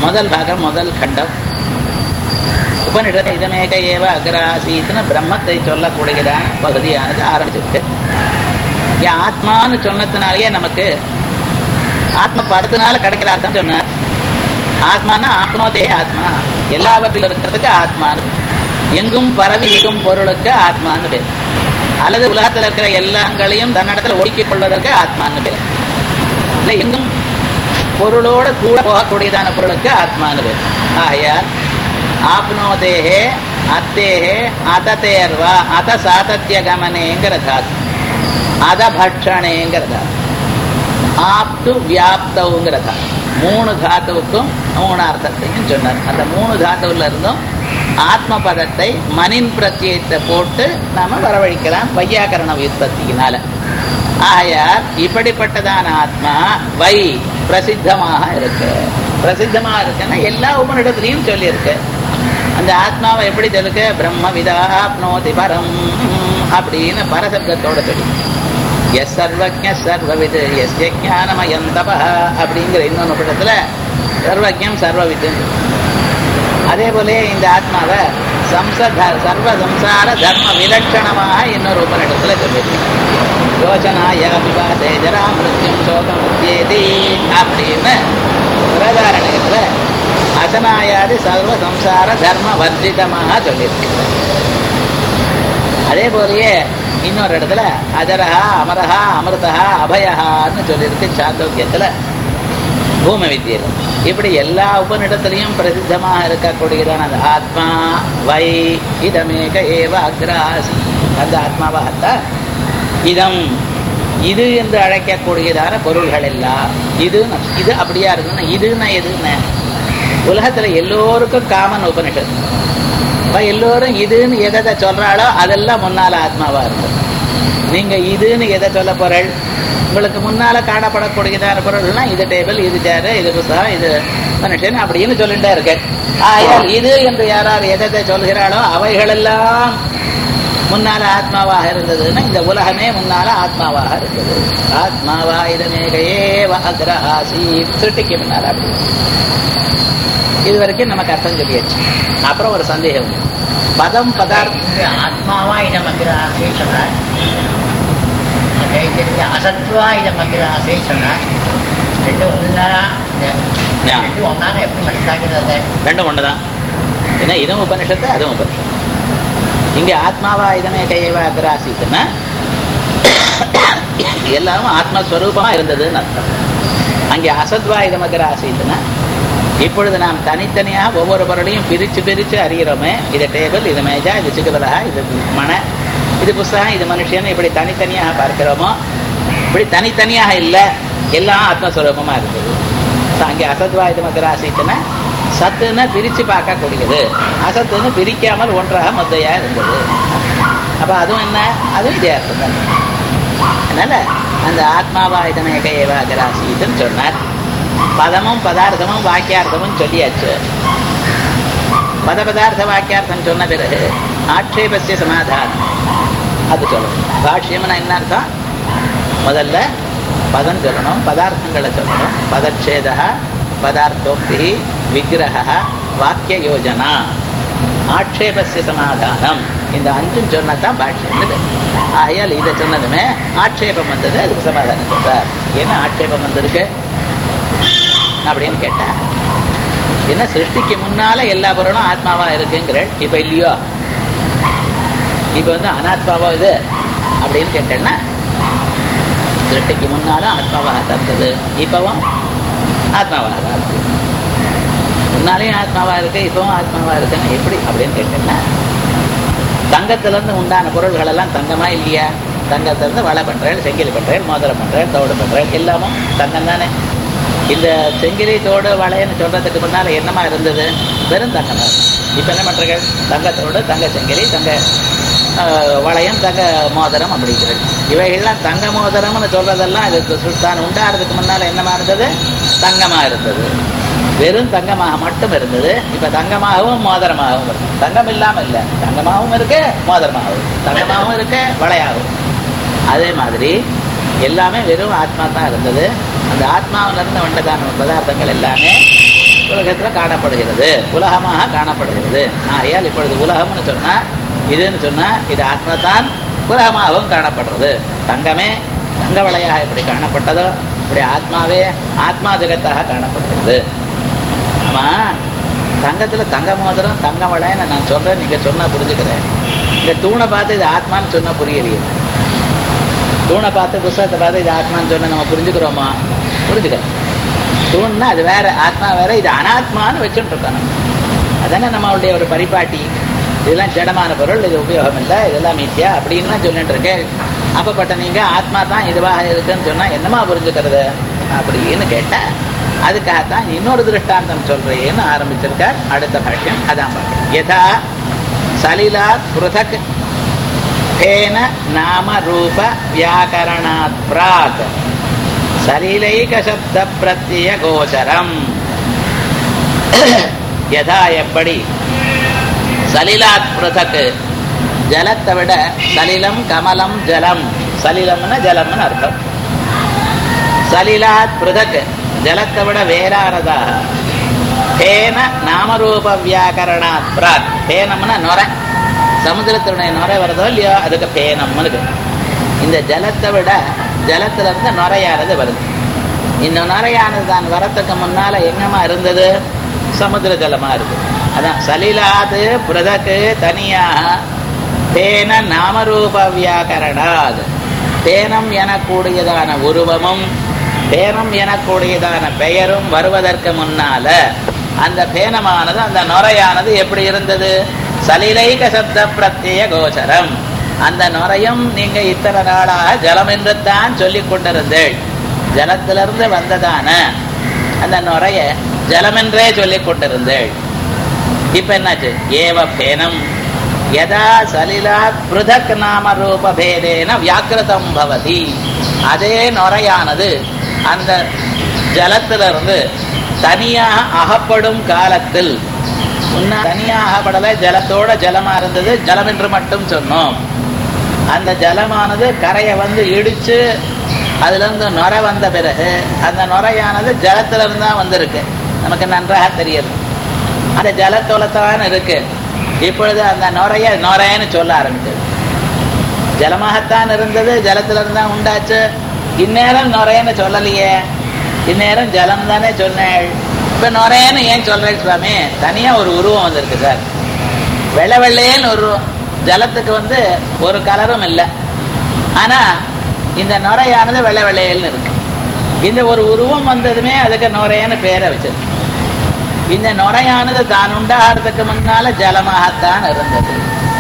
முதல் பாகம் முதல் கண்டம் உபனிடத்தை இதமேக ஏவ அக்ராசீத்னு பிரம்மத்தை சொல்லக்கூடியதான பகுதியானது ஆரம்பிச்சிருக்கு ஏன் ஆத்மான்னு சொன்னதுனாலேயே நமக்கு ஆத்ம படத்தினால கிடைக்கிற அர்த்தம் சொன்னார் ஆத்மானா ஆத்மோதே ஆத்மா எல்லாவற்றில் இருக்கிறதுக்கு ஆத்மான்னு எங்கும் பரவி எங்கும் பொருளுக்கு ஆத்மான்னு பேர் அல்லது உலகத்தில் இருக்கிற எல்லாங்களையும் தன்னிடத்துல ஒடுக்கிக் கொள்வதற்கு ஆத்மான்னு பேர் இல்லை எங்கும் பொருளோட கூட போகக்கூடியதான பொருளுக்கு ஆத்மான்னு பேர் ஆகையால் ஆப்னோதேகே அத்தேகே அததேர்வா அத சாதத்திய கமனேங்கிற தாத்து அத பட்சணேங்கிற தாத்து ஆப்து வியாப்தவுங்கிற தாத்து மூணு தாத்துவுக்கும் மூணு அர்த்தத்தையும் சொன்னார் அந்த மூணு தாத்துவுல இருந்தும் ஆத்ம பதத்தை மனின் பிரத்யத்தை போட்டு நாம வரவழைக்கலாம் வையாக்கரண வியுற்பத்தியினால ஆயார் இப்படிப்பட்டதான ஆத்மா வை பிரசித்தமாக இருக்கு பிரசித்தமாக இருக்குன்னா எல்லா உபனிடத்திலையும் சொல்லியிருக்கு அந்த ஆத்மாவை எப்படி சொல்லுக்கு பிரம்ம விதாப்னோதி பரம் அப்படின்னு பரசப்தத்தோட சொல்லி எஸ் சர்வஜ சர்வவிது எஸ் ஞானமயம் தப அப்படிங்கிற இன்னொன்று படத்துல சர்வஜம் சர்வவிது அதே போல இந்த ஆத்மாவை சம்ச சர்வ சம்சார தர்ம விலட்சணமாக இன்னொரு உபநிடத்துல சொல்லியிருக்கு யோசனாய விவாதே ஜரா மிருத்யும் சோகம் உத்தியேதி அப்படின்னு பிரதாரணத்துல அசனாயாதி சர்வ சம்சார தர்ம வர்ஜிதமாக சொல்லியிருக்கு அதே போலயே இன்னொரு இடத்துல அஜரஹா அமரஹா அமிர்தஹா அபயஹான்னு சொல்லியிருக்கு சாந்தோக்கியத்துல பூம வித்தியில இப்படி எல்லா உபநிடத்திலையும் பிரசித்தமாக இருக்கக்கூடியதான அந்த ஆத்மா வை இதமேக ஏவ அக்ராசி அந்த ஆத்மாவாகத்தான் இதம் இது என்று அழைக்கக்கூடியதான பொருள்கள் எல்லாம் இது இது அப்படியா இருக்குன்னா இதுன்னா எதுன்னு உலகத்துல எல்லோருக்கும் காமன் உபனிஷத் அப்ப எல்லோரும் இதுன்னு எதை சொல்றாளோ அதெல்லாம் முன்னால ஆத்மாவா இருக்கும் நீங்க இதுன்னு எதை சொல்ல போறள் உங்களுக்கு முன்னால காணப்படக்கூடியதான பொருள்னா இது டேபிள் இது சேரு இது புத்தகம் இது மனுஷன் அப்படின்னு சொல்லிட்டே இருக்கு ஆயால் இது என்று யாரார் எதை சொல்கிறாளோ அவைகளெல்லாம் முன்னால ஆத்மாவாக இருந்ததுன்னா இந்த உலகமே முன்னால ஆத்மாவாக இருந்தது ஆத்மாவா இதமேகையே அக்ரஹாசி சிருஷ்டிக்கு முன்னால அப்படி இது வரைக்கும் நமக்கு அர்த்தம் சொல்லியாச்சு அப்புறம் ஒரு சந்தேகம் பதம் பதார்த்தம் ஆத்மாவா இடம் அகிராசே சொன்னார் அதே தெரிஞ்ச அசத்வா இடம் அகிராசே சொன்னார் ரெண்டு ஒன்றா யா. ரெண்டு ஒன்றாக எப்படி மனசாகிறது ரெண்டும் ஒண்ணுதான் ஏன்னா இதுவும் உபனிஷத்து அதுவும் உபனிஷத்து இங்க ஆத்மாவா இதமே கையவா அக்ராசித்துன்னா எல்லாரும் ஆத்மஸ்வரூபமா இருந்ததுன்னு அர்த்தம் அங்கே அசத்வா இதம் அக்ராசித்துன்னா இப்பொழுது நாம் தனித்தனியாக ஒவ்வொரு பொருளையும் பிரிச்சு பிரிச்சு அறிகிறோமே இது டேபிள் இது மேஜா இது சிக்கலா இது மனை இது புஸ்தகம் இது மனுஷன் இப்படி தனித்தனியாக பார்க்கிறோமோ இப்படி தனித்தனியாக இல்லை எல்லாம் ஆத்மஸ்வரூபமா இருந்தது So, அங்கே அசத்வா இது மக்கராசித்துனா சத்துன்னு பிரிச்சு பார்க்கக்கூடியது அசத்துன்னு பிரிக்காமல் ஒன்றாக மொத்தையா இருந்தது அப்ப அதுவும் என்ன அதுவும் இதே அர்த்தம் தான் அதனால அந்த ஆத்மாவா இதமேக ஏவ அகராசித்துன்னு சொன்னார் பதமும் பதார்த்தமும் வாக்கியார்த்தமும் சொல்லியாச்சு பத பதார்த்த வாக்கியார்த்தம் சொன்ன பிறகு ஆட்சேபசிய சமாதானம் அது சொல்லணும் பாஷ்யம்னா என்ன அர்த்தம் முதல்ல பதம் சொல்லணும் பதார்த்தங்களை சொல்லணும் பதச்சேத பதார்த்தோக்தி விக்கிரக வாக்கிய யோஜனா ஆட்சேபசிய சமாதானம் இந்த அஞ்சும் சொன்னதான் பாஷ்யம் ஆகையால் இதை சொன்னதுமே ஆட்சேபம் வந்தது அதுக்கு சமாதானம் சொல்றார் என்ன ஆட்சேபம் வந்திருக்கு அப்படின்னு கேட்டா என்ன சிருஷ்டிக்கு முன்னால எல்லா பொருளும் ஆத்மாவா இருக்குங்கிற இப்ப இல்லையோ இப்ப வந்து அனாத்மாவா இது அப்படின்னு கேட்டேன்னா சிருஷ்டிக்கு முன்னாலும் ஆத்மாவாக தான் இருந்தது இப்பவும் ஆத்மாவாக தான் இருக்கு முன்னாலேயும் ஆத்மாவா இருக்கு இப்பவும் ஆத்மாவா இருக்குன்னு எப்படி அப்படின்னு கேட்டேன்னா தங்கத்துல இருந்து உண்டான பொருள்கள் எல்லாம் தங்கமா இல்லையா தங்கத்துல இருந்து வலை பண்றேன் செங்கிலி பண்றேன் மோதிரம் பண்றேன் தோடு பண்றேன் எல்லாமும் தங்கம் தானே இந்த செங்கிலி தோடு வளையன்னு சொல்றதுக்கு முன்னால என்னமா இருந்தது வெறும் தங்கம் தான் இப்ப என்ன பண்றீங்க தங்கத்தோடு தங்க செங்கிலி தங்க ஆஹ், வளையம் தங்க மோதிரம் அப்படிங்கிறது இவைகள்லாம் தங்க மோதிரம்னு சொல்றதெல்லாம் இது தான் உண்டாகிறதுக்கு முன்னால என்னமா இருந்தது தங்கமா இருந்தது வெறும் தங்கமாக மட்டும் இருந்தது இப்ப தங்கமாகவும் மோதிரமாகவும் இருக்கு தங்கம் இல்லாம இல்ல தங்கமாகவும் இருக்கு மோதிரமாகவும் தங்கமாகவும் இருக்கு வளையாகவும் அதே மாதிரி எல்லாமே வெறும் ஆத்மா தான் இருந்தது அந்த ஆத்மாவில இருந்து வந்ததான பதார்த்தங்கள் எல்லாமே உலகத்துல காணப்படுகிறது உலகமாக காணப்படுகிறது ஆகையால் இப்பொழுது உலகம்னு சொன்னா இதுன்னு சொன்னா இது ஆத்மதான் உலகமாகவும் காணப்படுறது தங்கமே தங்க வளையாக எப்படி காணப்பட்டதோ இப்படி ஆத்மாவே ஆத்மா ஜெகத்தாக காணப்படுகிறது ஆமா தங்கத்துல தங்க மோதிரம் தங்க வளையன்னு நான் சொல்றேன் நீங்க சொன்னா புரிஞ்சுக்கிறேன் இந்த தூணை பார்த்து இது ஆத்மான்னு சொன்னா புரியலையே தூணை பார்த்து புஸ்தகத்தை பார்த்து இது ஆத்மான்னு சொன்னா நம்ம புரிஞ்சுக்கிறோமா புரிஞ்சுக்கிறோம் தூண்னா அது வேற ஆத்மா வேற இது அனாத்மான்னு வச்சுட்டு இருக்கோம் நம்ம அதானே நம்மளுடைய ஒரு பரிபாட்டி இதெல்லாம் ஜடமான பொருள் இது உபயோகம் இல்லை இதெல்லாம் மித்தியா அப்படின்னு சொல்லிட்டு இருக்கேன் அப்பப்பட்ட நீங்க ஆத்மா தான் இதுவாக இருக்குன்னு சொன்னா என்னமா புரிஞ்சுக்கிறது அப்படின்னு கேட்டேன் அதுக்காகத்தான் இன்னொரு திருஷ்டாந்தம் சொல்றேன்னு ஆரம்பிச்சிருக்கார் அடுத்த பாஷ்யம் அதான் பாஷ்யம் யதா சலிலா புருதக் பேன நாம ரூப வியாக்கரணாத் பிராக் சலிலைக சப்த பிரத்ய கோச்சரம் யதா எப்படி சலிலாத் பிருதக் ஜலத்தை விட சலிலம் கமலம் ஜலம் சலிலம்னா ஜலம்னு அர்த்தம் சலிலாத் பிருதக் ஜலத்தை விட வேறானதாக பேன நாமரூப வியாக்கரணாத் பிராக் பேனம்னா நொரை சமுத்திரத்தினுடைய நுரை வருதோ இல்லையோ அதுக்கு பேனம்னு இருக்கு இந்த ஜலத்தை விட ஜலத்துல இருந்து நுரையானது வருது இந்த நுரையானது தான் வரத்துக்கு முன்னால எங்கம்மா இருந்தது சமுத்திர ஜலமா இருக்கு அதான் சலிலாது பிரதக்கு தனியாக தேன நாமரூப வியாக்கரணாது தேனம் எனக்கூடியதான உருவமும் பேனம் எனக்கூடியதான பெயரும் வருவதற்கு முன்னால அந்த பேனமானது அந்த நுரையானது எப்படி இருந்தது சலிலைக சப்த பிரத்யய கோச்சரம் அந்த நுரையும் நீங்க இத்தனை நாளாக ஜலம் என்று தான் சொல்லிக் கொண்டிருந்தேள் ஜலத்திலிருந்து வந்ததான அந்த நுரைய ஜலமென்றே சொல்லிக் கொண்டிருந்தேள் இப்ப என்னாச்சு ஏவ பேனம் யதா சலிலா பிருதக் நாம ரூப பேதேன வியாக்கிருதம் பவதி அதே நுரையானது அந்த ஜலத்திலிருந்து தனியாக அகப்படும் காலத்தில் முன்ன தனியாக அகப்படல ஜலத்தோட ஜலமா இருந்தது ஜலம் என்று மட்டும் சொன்னோம் அந்த ஜலமானது கரையை வந்து இடிச்சு அதுல இருந்து நுரை வந்த பிறகு அந்த நுரையானது ஜலத்துல இருந்து தான் வந்திருக்கு நமக்கு நன்றாக தெரியுது அந்த ஜலத்தோலத்தான் இருக்கு இப்பொழுது அந்த நுரைய நுரைன்னு சொல்ல ஆரம்பிச்சது ஜலமாகத்தான் இருந்தது ஜலத்துல இருந்து தான் உண்டாச்சு இந்நேரம் நுரைன்னு சொல்லலையே இந்நேரம் ஜலம் தானே சொன்னேள் இப்ப நுரையன்னு ஏன் சொல்றேன் சுவாமி தனியா ஒரு உருவம் வந்திருக்கு சார் வெள்ளை வெள்ளையேன்னு ஒரு உருவம் ஜலத்துக்கு வந்து ஒரு கலரும் இல்லை ஆனா இந்த நுரையானது வெள்ளை வெள்ளையல்னு இருக்கு இந்த ஒரு உருவம் வந்ததுமே அதுக்கு நுரையன்னு பேரை வச்சது இந்த நுரையானது தான் உண்டாகிறதுக்கு முன்னால ஜலமாகத்தான் இருந்தது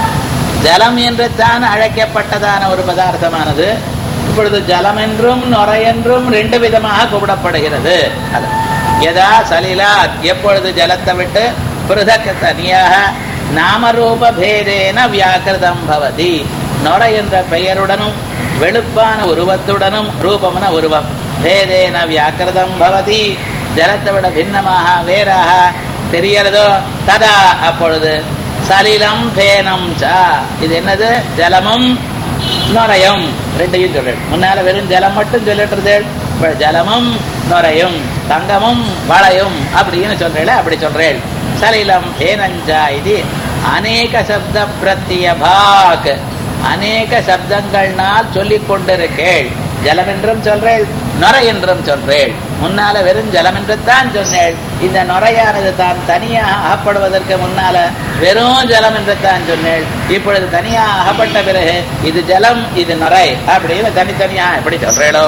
ஜலம் என்று தான் அழைக்கப்பட்டதான ஒரு பதார்த்தமானது இப்பொழுது ஜலம் என்றும் நுரை என்றும் ரெண்டு விதமாக கூப்பிடப்படுகிறது அது எதா சலிலா எப்பொழுது ஜலத்தை விட்டு பிருதக் தனியாக நாமரூப பேதேன வியாக்கிருதம் பவதி நொரை என்ற பெயருடனும் வெளுப்பான உருவத்துடனும் ரூபம்ன உருவம் பேதேன வியாக்கிருதம் பவதி ஜலத்தை விட பின்னமாக வேறாக தெரியறதோ ததா அப்பொழுது சலிலம் பேனம் சா இது என்னது ஜலமும் நுரையும் ரெண்டையும் சொல்றேன் முன்னால வெறும் ஜலம் மட்டும் சொல்லிட்டு இருந்தேன் இப்ப ஜலமும் நுரையும் தங்கமும் வளையும் அப்படின்னு சொல்றேன் அப்படி சொல்றேன் சலிலம் பேனஞ்சா இது அநேக சப்த பிரத்திய பாக் அநேக சப்தங்கள்னால் சொல்லிக் கொண்டிருக்கேள் ஜலம் என்றும் சொல்றேள் நுரை என்றும் சொல்றேள் முன்னால வெறும் ஜலம் என்று தான் சொன்னேள் இந்த நுரையானது தான் தனியாக அகப்படுவதற்கு முன்னால வெறும் ஜலம் என்று தான் சொன்னேள் இப்பொழுது தனியாக அகப்பட்ட பிறகு இது ஜலம் இது நுரை அப்படின்னு தனித்தனியா எப்படி சொல்றேளோ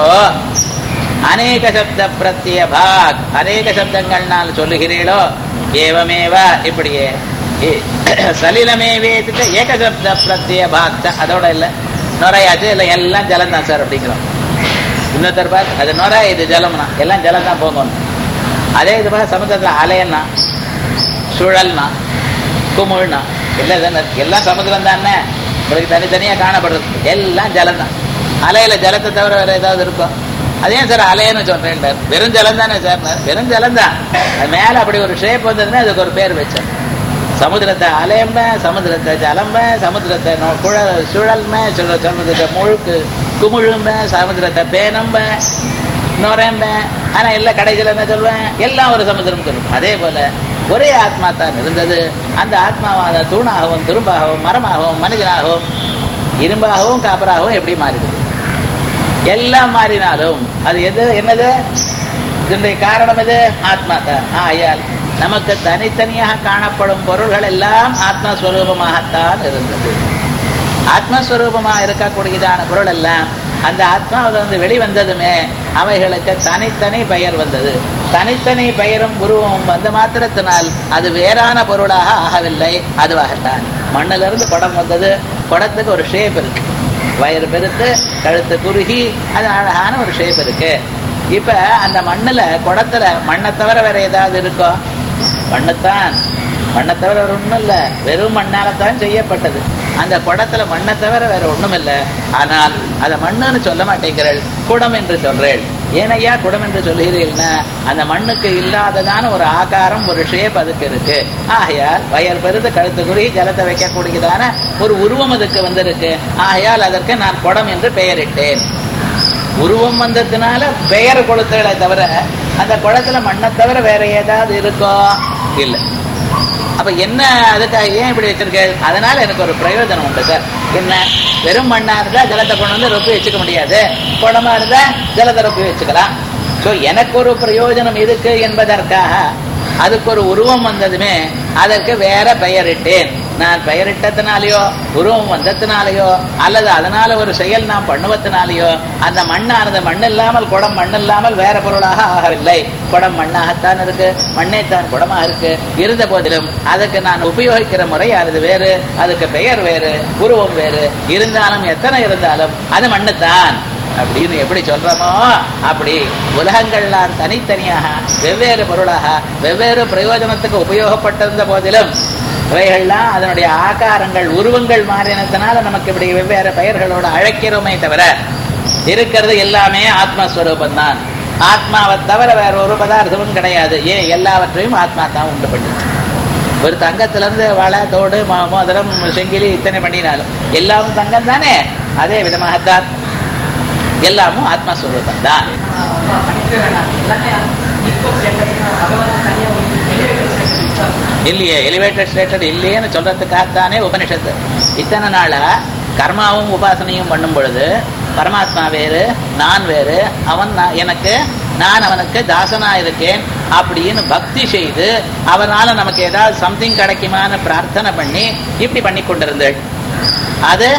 அநேக சப்த பிரத்திய பாக் அநேக சப்தங்கள்னால் சொல்லுகிறீளோ ஏவமேவ இப்படியே சலிலமே வேதித்த ஏக சப்த பிரத்திய பாக் அதோட இல்ல நுரையாச்சு இல்ல எல்லாம் ஜலம் தான் சார் அப்படிங்கிறோம் இன்னொருத்தர் பார் அது நுரை இது ஜலம்னா எல்லாம் ஜலம் தான் போகணும் அதே இது பார் சமுத்திரத்துல அலையன்னா சுழல்னா குமிழ்னா எல்லாம் தானே எல்லாம் சமுத்திரம் தானே உங்களுக்கு தனித்தனியா காணப்படுறது எல்லாம் ஜலம் தான் அலையில ஜலத்தை தவிர வேற ஏதாவது இருக்கும் அதே சார் அலையன்னு சொல்றேன் வெறும் ஜலம் தானே சார் வெறும் ஜலம் தான் அது மேல அப்படி ஒரு ஷேப் வந்ததுன்னா அதுக்கு ஒரு பேர் வச்சேன் சமுத்திரத்தை அலையம்ப சமுத்திரத்தை ஜலம்ப சமுத்திரத்தை குழ சுழல்ம சமுத்திரத்தை முழுக்கு குமிழும்ப சமுத்திரத்தை பேனம்ப நுரைம்பேன் ஆனா இல்ல கடைசியில் என்ன சொல்வேன் எல்லாம் ஒரு சமுத்திரம் சொல்லுவேன் அதே போல ஒரே ஆத்மா தான் இருந்தது அந்த ஆத்மாவான தூணாகவும் துரும்பாகவும் மரமாகவும் மனிதனாகவும் இரும்பாகவும் காப்பராகவும் எப்படி மாறிடுது எல்லாம் மாறினாலும் அது எது என்னது இதனுடைய காரணம் எது ஆத்மா தான் ஆயால் நமக்கு தனித்தனியாக காணப்படும் பொருள்கள் எல்லாம் ஆத்மஸ்வரூபமாகத்தான் இருந்தது ஆத்மஸ்வரூபமாக இருக்கக்கூடியதான பொருள் எல்லாம் அந்த ஆத்மாவில் வந்து வெளிவந்ததுமே அவைகளுக்கு தனித்தனி பெயர் வந்தது தனித்தனி பெயரும் உருவமும் வந்த மாத்திரத்தினால் அது வேறான பொருளாக ஆகவில்லை அதுவாகத்தான் மண்ணிலிருந்து குடம் வந்தது குடத்துக்கு ஒரு ஷேப் இருக்கு வயிறு பெருத்து கழுத்து குறுகி அது அழகான ஒரு ஷேப் இருக்கு இப்ப அந்த மண்ணுல குடத்துல மண்ணை தவிர வேற ஏதாவது இருக்கோ மண்ணுத்தான் மண்ணை தவிர வேற ஒண்ணும் இல்ல வெறும் மண்ணால தான் செய்யப்பட்டது அந்த குடத்துல மண்ணை தவிர வேற ஒண்ணும் இல்ல ஆனால் அதை மண்ணுன்னு சொல்ல மாட்டேங்கிறள் குடம் என்று சொல்றேள் ஏனையா குடம் என்று சொல்கிறீர்கள்னா அந்த மண்ணுக்கு இல்லாததான ஒரு ஆகாரம் ஒரு ஷேப் அதுக்கு இருக்கு ஆகையால் வயல் பெருது கழுத்து குறி ஜலத்தை வைக்கக்கூடியதான ஒரு உருவம் அதுக்கு வந்திருக்கு ஆகையால் அதற்கு நான் குடம் என்று பெயரிட்டேன் உருவம் வந்ததுனால பெயர் கொடுத்ததை தவிர அந்த குளத்துல மண்ணை தவிர வேற ஏதாவது இருக்கோ இல்ல அப்ப என்ன அதுக்காக ஏன் இப்படி வச்சிருக்கேன் அதனால எனக்கு ஒரு பிரயோஜனம் உண்டு சார் என்ன வெறும் மண்ணா இருந்தா ஜலத்தை கொண்டு வந்து ரொப்பி வச்சுக்க முடியாது குடமா இருந்தா ஜலத்தை ரொப்பி வச்சுக்கலாம் சோ எனக்கு ஒரு பிரயோஜனம் இருக்கு என்பதற்காக அதுக்கு ஒரு உருவம் வந்ததுமே அதற்கு வேற பெயரிட்டேன் நான் பெயரிட்டத்தினாலேயோ உருவம் வந்தத்தினாலேயோ அல்லது அதனால ஒரு செயல் நான் பண்ணுவதனாலேயோ அந்த மண்ணானது மண் இல்லாமல் குடம் மண் இல்லாமல் வேற பொருளாக ஆகவில்லை குடம் மண்ணாகத்தான் இருக்கு மண்ணேத்தான் குடமாக இருக்கு இருந்த போதிலும் அதுக்கு நான் உபயோகிக்கிற முறையானது வேறு அதுக்கு பெயர் வேறு உருவம் வேறு இருந்தாலும் எத்தனை இருந்தாலும் அது மண்ணுத்தான் அப்படின்னு எப்படி சொல்றோமோ அப்படி உலகங்கள்லாம் தனித்தனியாக வெவ்வேறு பொருளாக வெவ்வேறு பிரயோஜனத்துக்கு உபயோகப்பட்டிருந்த போதிலும் இவைகள்லாம் அதனுடைய ஆகாரங்கள் உருவங்கள் மாறினதுனால நமக்கு இப்படி வெவ்வேறு பெயர்களோட அழைக்கிறோமே தவிர இருக்கிறது எல்லாமே ஆத்மஸ்வரூபம் தான் ஆத்மாவை தவிர வேற ஒரு பதார்த்தமும் கிடையாது ஏன் எல்லாவற்றையும் ஆத்மா தான் உண்டு பண்ணுது ஒரு தங்கத்துல இருந்து வளை தோடு மோ- மோதிரம் செங்கிலி இத்தனை பண்ணினாலும் எல்லாமும் தங்கம் தானே அதே விதமாகத்தான் எல்லாமும் ஆத்மஸ்வரூபம் தான் இல்லையே எலிவேட்டட் ஸ்டேட்டட் இல்லையேன்னு சொல்றதுக்காகத்தானே உபனிஷத்து இத்தனை நாளா கர்மாவும் உபாசனையும் பண்ணும் பொழுது பரமாத்மா வேறு நான் வேறு அவன் நான் எனக்கு நான் அவனுக்கு தாசனா இருக்கேன் அப்படின்னு பக்தி செய்து அவனால நமக்கு ஏதாவது சம்திங் கிடைக்குமான்னு பிரார்த்தனை பண்ணி இப்படி பண்ணி கொண்டிருந்தேள் அது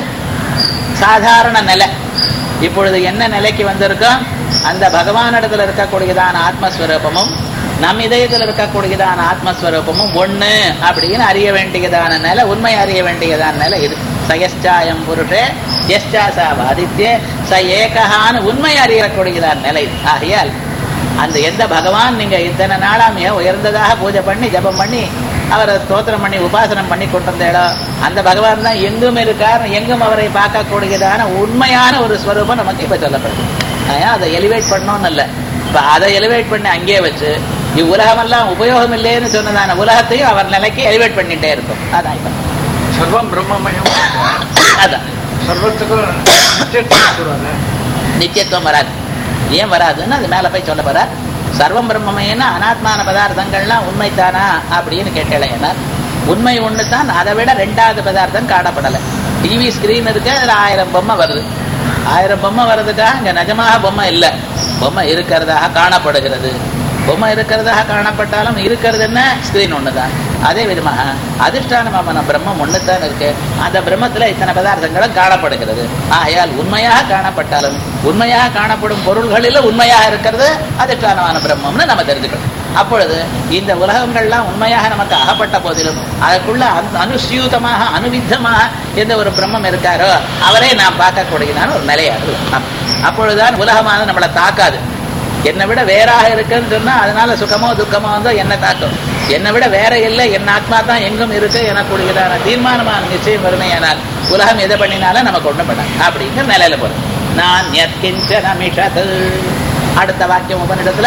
சாதாரண நிலை இப்பொழுது என்ன நிலைக்கு வந்திருக்கோம் அந்த பகவானிடத்துல இருக்கக்கூடியதான ஆத்மஸ்வரூபமும் நம் இதயத்தில் இருக்கக்கூடியதான ஆத்மஸ்வரூபமும் ஒண்ணு அப்படின்னு அறிய வேண்டியதான நிலை உண்மை அறிய வேண்டியதான நிலை இது சயஷ்டாயம் புருஷே எஷ்டாசா வாதித்யே ச ஏகஹான்னு உண்மை அறியக்கூடியதான நிலை இது. ஆகையால் அந்த எந்த பகவான் நீங்க இத்தனை நாளா மிக உயர்ந்ததாக பூஜை பண்ணி ஜபம் பண்ணி அவரை ஸ்தோத்திரம் பண்ணி உபாசனம் பண்ணி கொண்டிருந்தேடோ அந்த பகவான் தான் எங்கும் இருக்கார் எங்கும் அவரை பார்க்கக்கூடியதான உண்மையான ஒரு ஸ்வரூபம் நமக்கு இப்ப சொல்லப்படுது அதனால அதை எலிவேட் பண்ணோம்னு இல்ல இப்ப அதை எலிவேட் பண்ணி அங்கேயே வச்சு இவ்வுலகமெல்லாம் உபயோகம் இல்லைன்னு சொன்னதான உலகத்தையும் அவர் நிலைக்கு எலிவேட் பண்ணிட்டே இருக்கும் அதான் இப்ப ಸರ್ವಂ ಬ್ರಹ್ಮಮಯಂ அதான் ಸರ್ವತ್ರಕ್ಕೂ ನಿತ್ಯತ್ವ சொல்றாங்க நித்தியத்துவம் வராது ஏன் வராதுன்னு அது மேல போய் சொல்ல போறார் சர்வம் பிரம்மமேன அனாத்மான பதார்த்தங்கள்லாம் உண்மைத்தானா அப்படின்னு கேட்டேன் உண்மை ஒண்ணு தான் அதை விட ரெண்டாவது பதார்த்தம் காணப்படலை டிவி ஸ்கிரீன் இருக்கு அதுல ஆயிரம் பொம்மை வருது ஆயிரம் பொம்மை வர்றதுக்காக இங்க நிஜமாக பொம்மை இல்லை பொம்மை இருக்கிறதாக காணப்படுகிறது பொம்மை இருக்கிறதாக காணப்பட்டாலும் இருக்கிறது என்ன ஸ்கிரீன் ஒண்ணுதான் அதே விதமாக அதிஷ்டானமான பிரம்மம் ஒண்ணுதான் இருக்கு அந்த பிரம்மத்துல இத்தனை பதார்த்தங்களும் காணப்படுகிறது ஆகையால் உண்மையாக காணப்பட்டாலும் உண்மையாக காணப்படும் பொருள்களில் உண்மையாக இருக்கிறது அதிஷ்டானமான பிரம்மம்னு நம்ம தெரிஞ்சுக்கணும் அப்பொழுது இந்த உலகங்கள்லாம் உண்மையாக நமக்கு அகப்பட்ட போதிலும் அதற்குள்ள அனு- அனுசியூதமாக அனுவித்தமாக எந்த ஒரு பிரம்மம் இருக்காரோ அவரே நாம் பார்க்கக்கூடியதான ஒரு நிலையாது அப்பொழுதுதான் உலகமானது நம்மளை தாக்காது என்னை விட வேறாக இருக்குன்னு சொன்னா அதனால சுகமோ துக்கமோ வந்தோ என்ன தாக்கும் என்னை விட வேற இல்லை என் ஆத்மா தான் எங்கும் இருக்கு எனக்கூடியதான தீர்மானமான நிச்சயம் வறுமையானால் உலகம் எதை பண்ணினாலும் நமக்கு ஒண்ணு பண்ணாது அப்படிங்கிற நிலையில போறோம் நான் யத்கிஞ்சன மிஷது அடுத்த வாக்கியம் உபனிடத்துல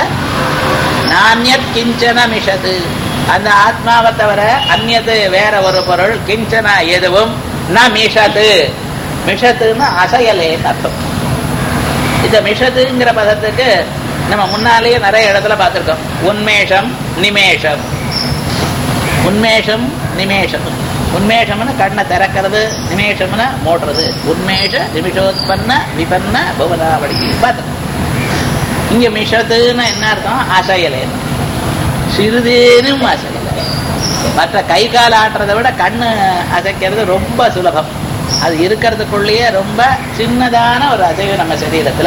நானியத் கிஞ்சன மிஷது அந்த ஆத்மாவை தவிர அந்நியது வேற ஒரு பொருள் கிஞ்சன எதுவும் ந மிஷது மிஷத்துன்னு அசையலே அர்த்தம் இந்த மிஷத்துங்கிற பதத்துக்கு நம்ம முன்னாலேயே நிறைய இடத்துல பார்த்திருக்கோம் உன்மேஷம் நிமேஷம் உன்மேஷம் நிமேஷம் உன்மேஷம்னு கண்ணை திறக்கிறது நிமேஷம்னு மூடுறது உன்மேஷ நிமிஷோத்பன்ன விபன்ன புவனாவளி பார்த்தோம் இங்க மிஷத்துன்னு என்ன அர்த்தம் அசையலேன்னு சிறிதேனும் அசையலை மற்ற கை கால் ஆட்டுறதை விட கண்ணு அசைக்கிறது ரொம்ப சுலபம் அது இருக்கிறதுக்குள்ளேயே ரொம்ப சின்னதான ஒரு அசைவு நம்ம சரீரத்துல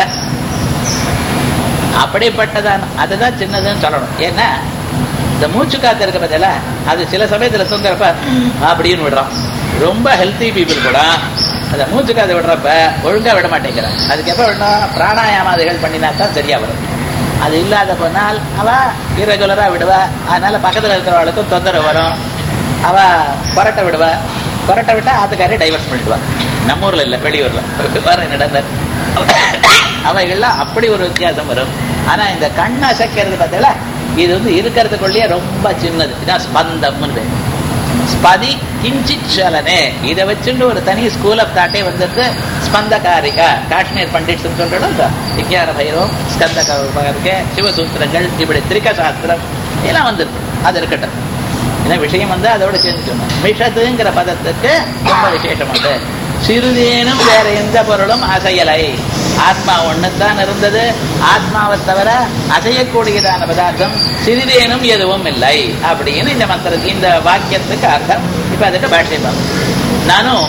அப்படிப்பட்டதான அதுதான் சின்னதுன்னு சொல்லணும் ஏன்னா இந்த மூச்சு காத்து இருக்க பதில அது சில சமயத்துல தூங்குறப்ப அப்படின்னு விடுறான் ரொம்ப ஹெல்த்தி பீப்புள் கூட அந்த மூச்சு காத்து விடுறப்ப ஒழுங்கா விட மாட்டேங்கிறான் அதுக்கு எப்ப விடணும் பிராணாயாமாதிகள் பண்ணினா தான் சரியா வரும் அது இல்லாத போனால் அவ இரகுலரா விடுவா அதனால பக்கத்துல இருக்கிறவளுக்கும் தொந்தரவு வரும் அவ கொரட்டை விடுவா கொரட்டை விட்டா ஆத்துக்காரே டைவர்ஸ் பண்ணிடுவா நம்ம ஊர்ல இல்ல வெளியூர்ல வேற நடந்த அவைகள்லாம் அப்படி ஒரு வித்தியாசம் வரும் ஆனா இந்த கண் அசைக்கிறது பார்த்தீங்களா இது வந்து இருக்கிறதுக்குள்ளேயே ரொம்ப சின்னது இதான் ஸ்பந்தம்னு பேர் ஸ்பதி கிஞ்சித் சலனே இதை வச்சுட்டு ஒரு தனி ஸ்கூல் ஆஃப் தாட்டே வந்திருக்கு ஸ்பந்தகாரிகா காஷ்மீர் பண்டிட்ஸ் சொல்றோம் விஞ்ஞான பைரவம் ஸ்கந்த காரிகை சிவசூத்திரங்கள் இப்படி திரிக சாஸ்திரம் இதெல்லாம் வந்திருக்கு அது இருக்கட்டும் ஏன்னா விஷயம் வந்து அதோட சேர்ந்து சொன்னோம் விஷத்துங்கிற பதத்துக்கு ரொம்ப விசேஷம் உண்டு சிறிதேனும் வேற எந்த பொருளும் அசையலை ஆத்மா ஒண்ணுத்தான் இருந்தது ஆத்மாவை தவிர அசையக்கூடியதான பதார்த்தம் சிறிதேனும் எதுவும் இல்லை அப்படின்னு இந்த மந்திரத்துக்கு இந்த வாக்கியத்துக்கு அர்த்தம் இப்ப அதுக்கு பாஷ்யம் பார்ப்போம் நானும்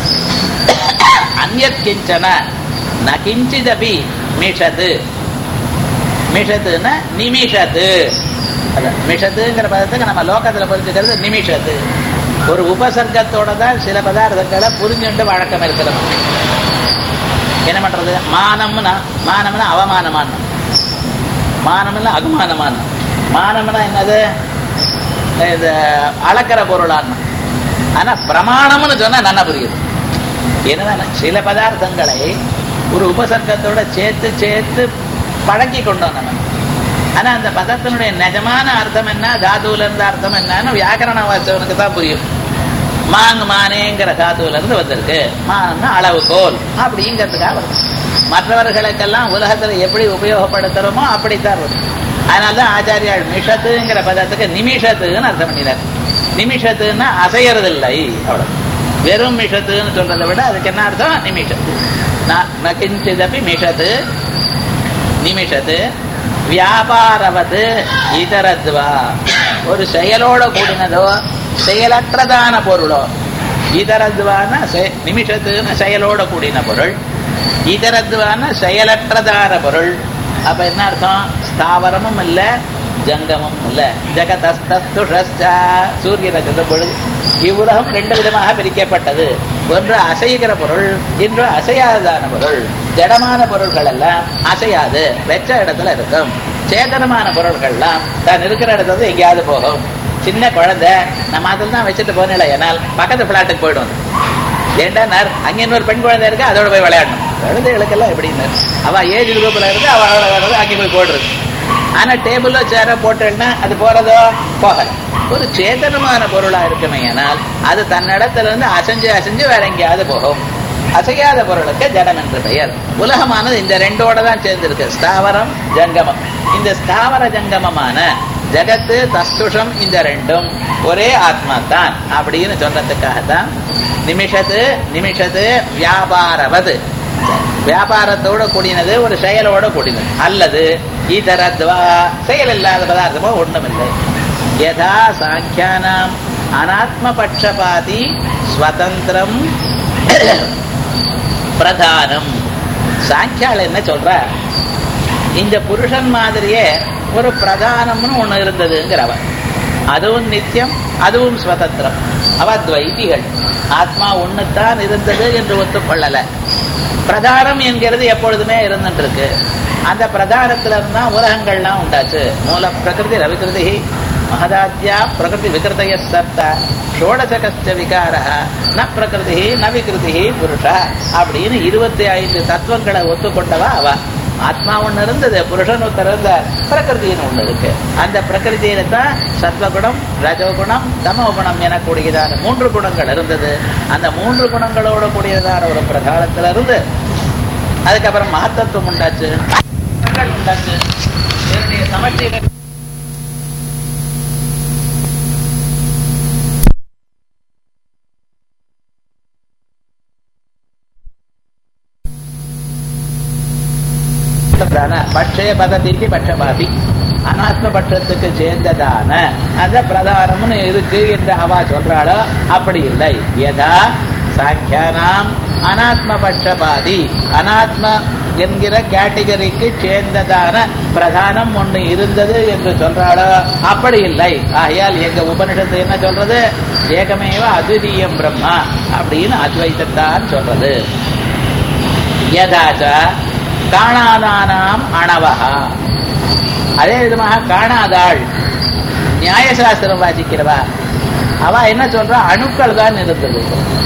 அந்நத் கிஞ்சன ந கிஞ்சிதபி மிஷது மிஷத்துன்னா நிமிஷத்து அதான் மிஷத்துங்கிற பதத்துக்கு நம்ம லோகத்துல புரிஞ்சுக்கிறது நிமிஷத்து ஒரு உபசர்க்கத்தோட தான் சில பதார்த்தங்களை புரிஞ்சுண்டு வழக்கம் இருக்கிறது என்ன பண்றது மானம்னா மானம்னா அவமானமான மானம்னா அகுமானமான மானம்னா என்னது இது அளக்கிற பொருளான ஆனா பிரமாணம்னு சொன்னா நல்லா புரியுது என்னன்னா சில பதார்த்தங்களை ஒரு உபசர்க்கத்தோட சேர்த்து சேர்த்து பழக்கி கொண்டோம் நம்ம ஆனா அந்த பதத்தினுடைய நிஜமான அர்த்தம் என்ன தாதுல இருந்த அர்த்தம் என்னன்னு வியாக்கரண வாசவனுக்கு தான் புரியும் மாங் மானேங்கிற தாதுல இருந்து வந்திருக்கு மான்னா அளவுகோல் அப்படிங்கிறதுக்காக வருது மற்றவர்களுக்கெல்லாம் உலகத்துல எப்படி உபயோகப்படுத்துறோமோ அப்படித்தான் வரும் அதனாலதான் ஆச்சாரியால் மிஷத்துங்கிற பதத்துக்கு நிமிஷத்துன்னு அர்த்தம் பண்ணினார் நிமிஷத்துன்னா அசையறதில்லை அவ்வளவு வெறும் மிஷத்துன்னு சொல்றதை விட அதுக்கு என்ன அர்த்தம் நிமிஷத்து நகிஞ்சிதப்பி மிஷத்து நிமிஷத்து வியாபாரவது இதரத்வா ஒரு செயலோட கூடினதோ செயலற்றதான பொருளோ இதரத்வான நிமிஷத்துன்னு செயலோட கூடின பொருள் இதரத்வான செயலற்றதான பொருள் அப்ப என்ன அர்த்தம் ஸ்தாவரமும் இல்ல ஜங்கமும் இல்ல ஜெகதஸ்துஷா சூரியனை சொல்லும் பொழுது இவ்வுலகம் ரெண்டு விதமாக பிரிக்கப்பட்டது ஒன்று அசைகிற பொருள் இன்று அசையாததான பொருள் ஜடமான பொருள்கள் எல்லாம் அசையாது வெச்ச இடத்துல இருக்கும் சேதனமான பொருள்கள்லாம் தான் இருக்கிற இடத்துல எங்கேயாவது போகும் சின்ன குழந்தை நம்ம அதில் தான் வச்சுட்டு போனேன் ஏனால் பக்கத்து பிளாட்டுக்கு போயிடும் ஏண்டா அங்க இன்னொரு பெண் குழந்தை இருக்கு அதோட போய் விளையாடணும் குழந்தைகளுக்கெல்லாம் எப்படின்னு அவ ஏஜ் குரூப்ல இருந்து அவளோட அங்கே போய் போடுறது ஆனா டேபிளோ சேரோ போட்டேன்னா அது போறதோ போகல ஒரு சேதனமான பொருளா இருக்குமே ஆனால் அது தன்னிடத்துல இருந்து அசைஞ்சு அசைஞ்சு வேற எங்கேயாவது போகும் அசையாத பொருளுக்கு ஜடம் என்று பெயர் உலகமானது இந்த ரெண்டோட தான் சேர்ந்திருக்கு ஸ்தாவரம் ஜங்கமம் இந்த ஸ்தாவர ஜங்கமமான ஜகத்து தஸ்துஷம் இந்த ரெண்டும் ஒரே ஆத்மா தான் அப்படின்னு சொல்றதுக்காகத்தான் நிமிஷத்து நிமிஷத்து வியாபாரவது வியாபாரத்தோட கூடினது ஒரு செயலோட கூடினது அல்லது இதரத்வா செயல் இல்லாத பதார்த்தமோ ஒண்ணுமில்லை யதா சாங்கியானாம் அனாத்ம பட்சபாதி ஸ்வதந்திரம் பிரதானம் சாங்கியால் என்ன சொல்ற இந்த புருஷன் மாதிரியே ஒரு பிரதானம்னு ஒண்ணு இருந்ததுங்கிறவன் அதுவும் நித்தியம் அதுவும் சுதந்திரம் அவ துவைதிகள் ஆத்மா ஒண்ணுத்தான் இருந்தது என்று ஒத்துக்கொள்ளல பிரதானம் என்கிறது எப்பொழுதுமே இருந்துட்டு இருக்கு அந்த பிரதானத்துல இருந்தா உலகங்கள்லாம் உண்டாச்சு மூல பிரகிருதி ரவிகிருதி மகதாத்யா பிரகிருதி விகிருதய சத்த ஷோடசகஸ்ட விகார ந பிரகிருதி ந விகிருதி புருஷ அப்படின்னு இருபத்தி ஐந்து தத்துவங்களை ஒத்துக்கொண்டவா அவ ஆத்மா ஒண்ணு இருந்தது புருஷன் ஒருத்தர் இருந்தார் பிரகிருதின்னு ஒண்ணு இருக்கு அந்த பிரகிருதியில தான் சத்வகுணம் ரஜோகுணம் தமோகுணம் எனக்கூடியதான மூன்று குணங்கள் இருந்தது அந்த மூன்று குணங்களோட கூடியதான ஒரு பிரகாரத்துல இருந்து அதுக்கப்புறம் மகத்தத்துவம் உண்டாச்சு மரங்கள் உண்டாச்சு இதனுடைய சமச்சீர பட்சய பதத்திக்கு பட்சபாதி அனாத்ம பட்சத்துக்கு சேர்ந்ததான அந்த பிரதானம்னு இருக்கு என்று அவா சொல்றாளோ அப்படி இல்லை எதா சாக்கியானாம் அனாத்ம பட்சபாதி அனாத்ம என்கிற கேட்டகரிக்கு சேர்ந்ததான பிரதானம் ஒண்ணு இருந்தது என்று சொல்றாளோ அப்படி இல்லை ஆகையால் எங்க உபனிஷத்து என்ன சொல்றது ஏகமேவ அத்விதீயம் பிரம்மா அப்படின்னு அத்வைத்தத்தான் சொல்றது யதாச்ச காணாதானாம் அணவகா அதே விதமாக காணாதாள் நியாயசாஸ்திரம் வாசிக்கிறவா அவ என்ன சொல்றா அணுக்கள் தான் இருந்தது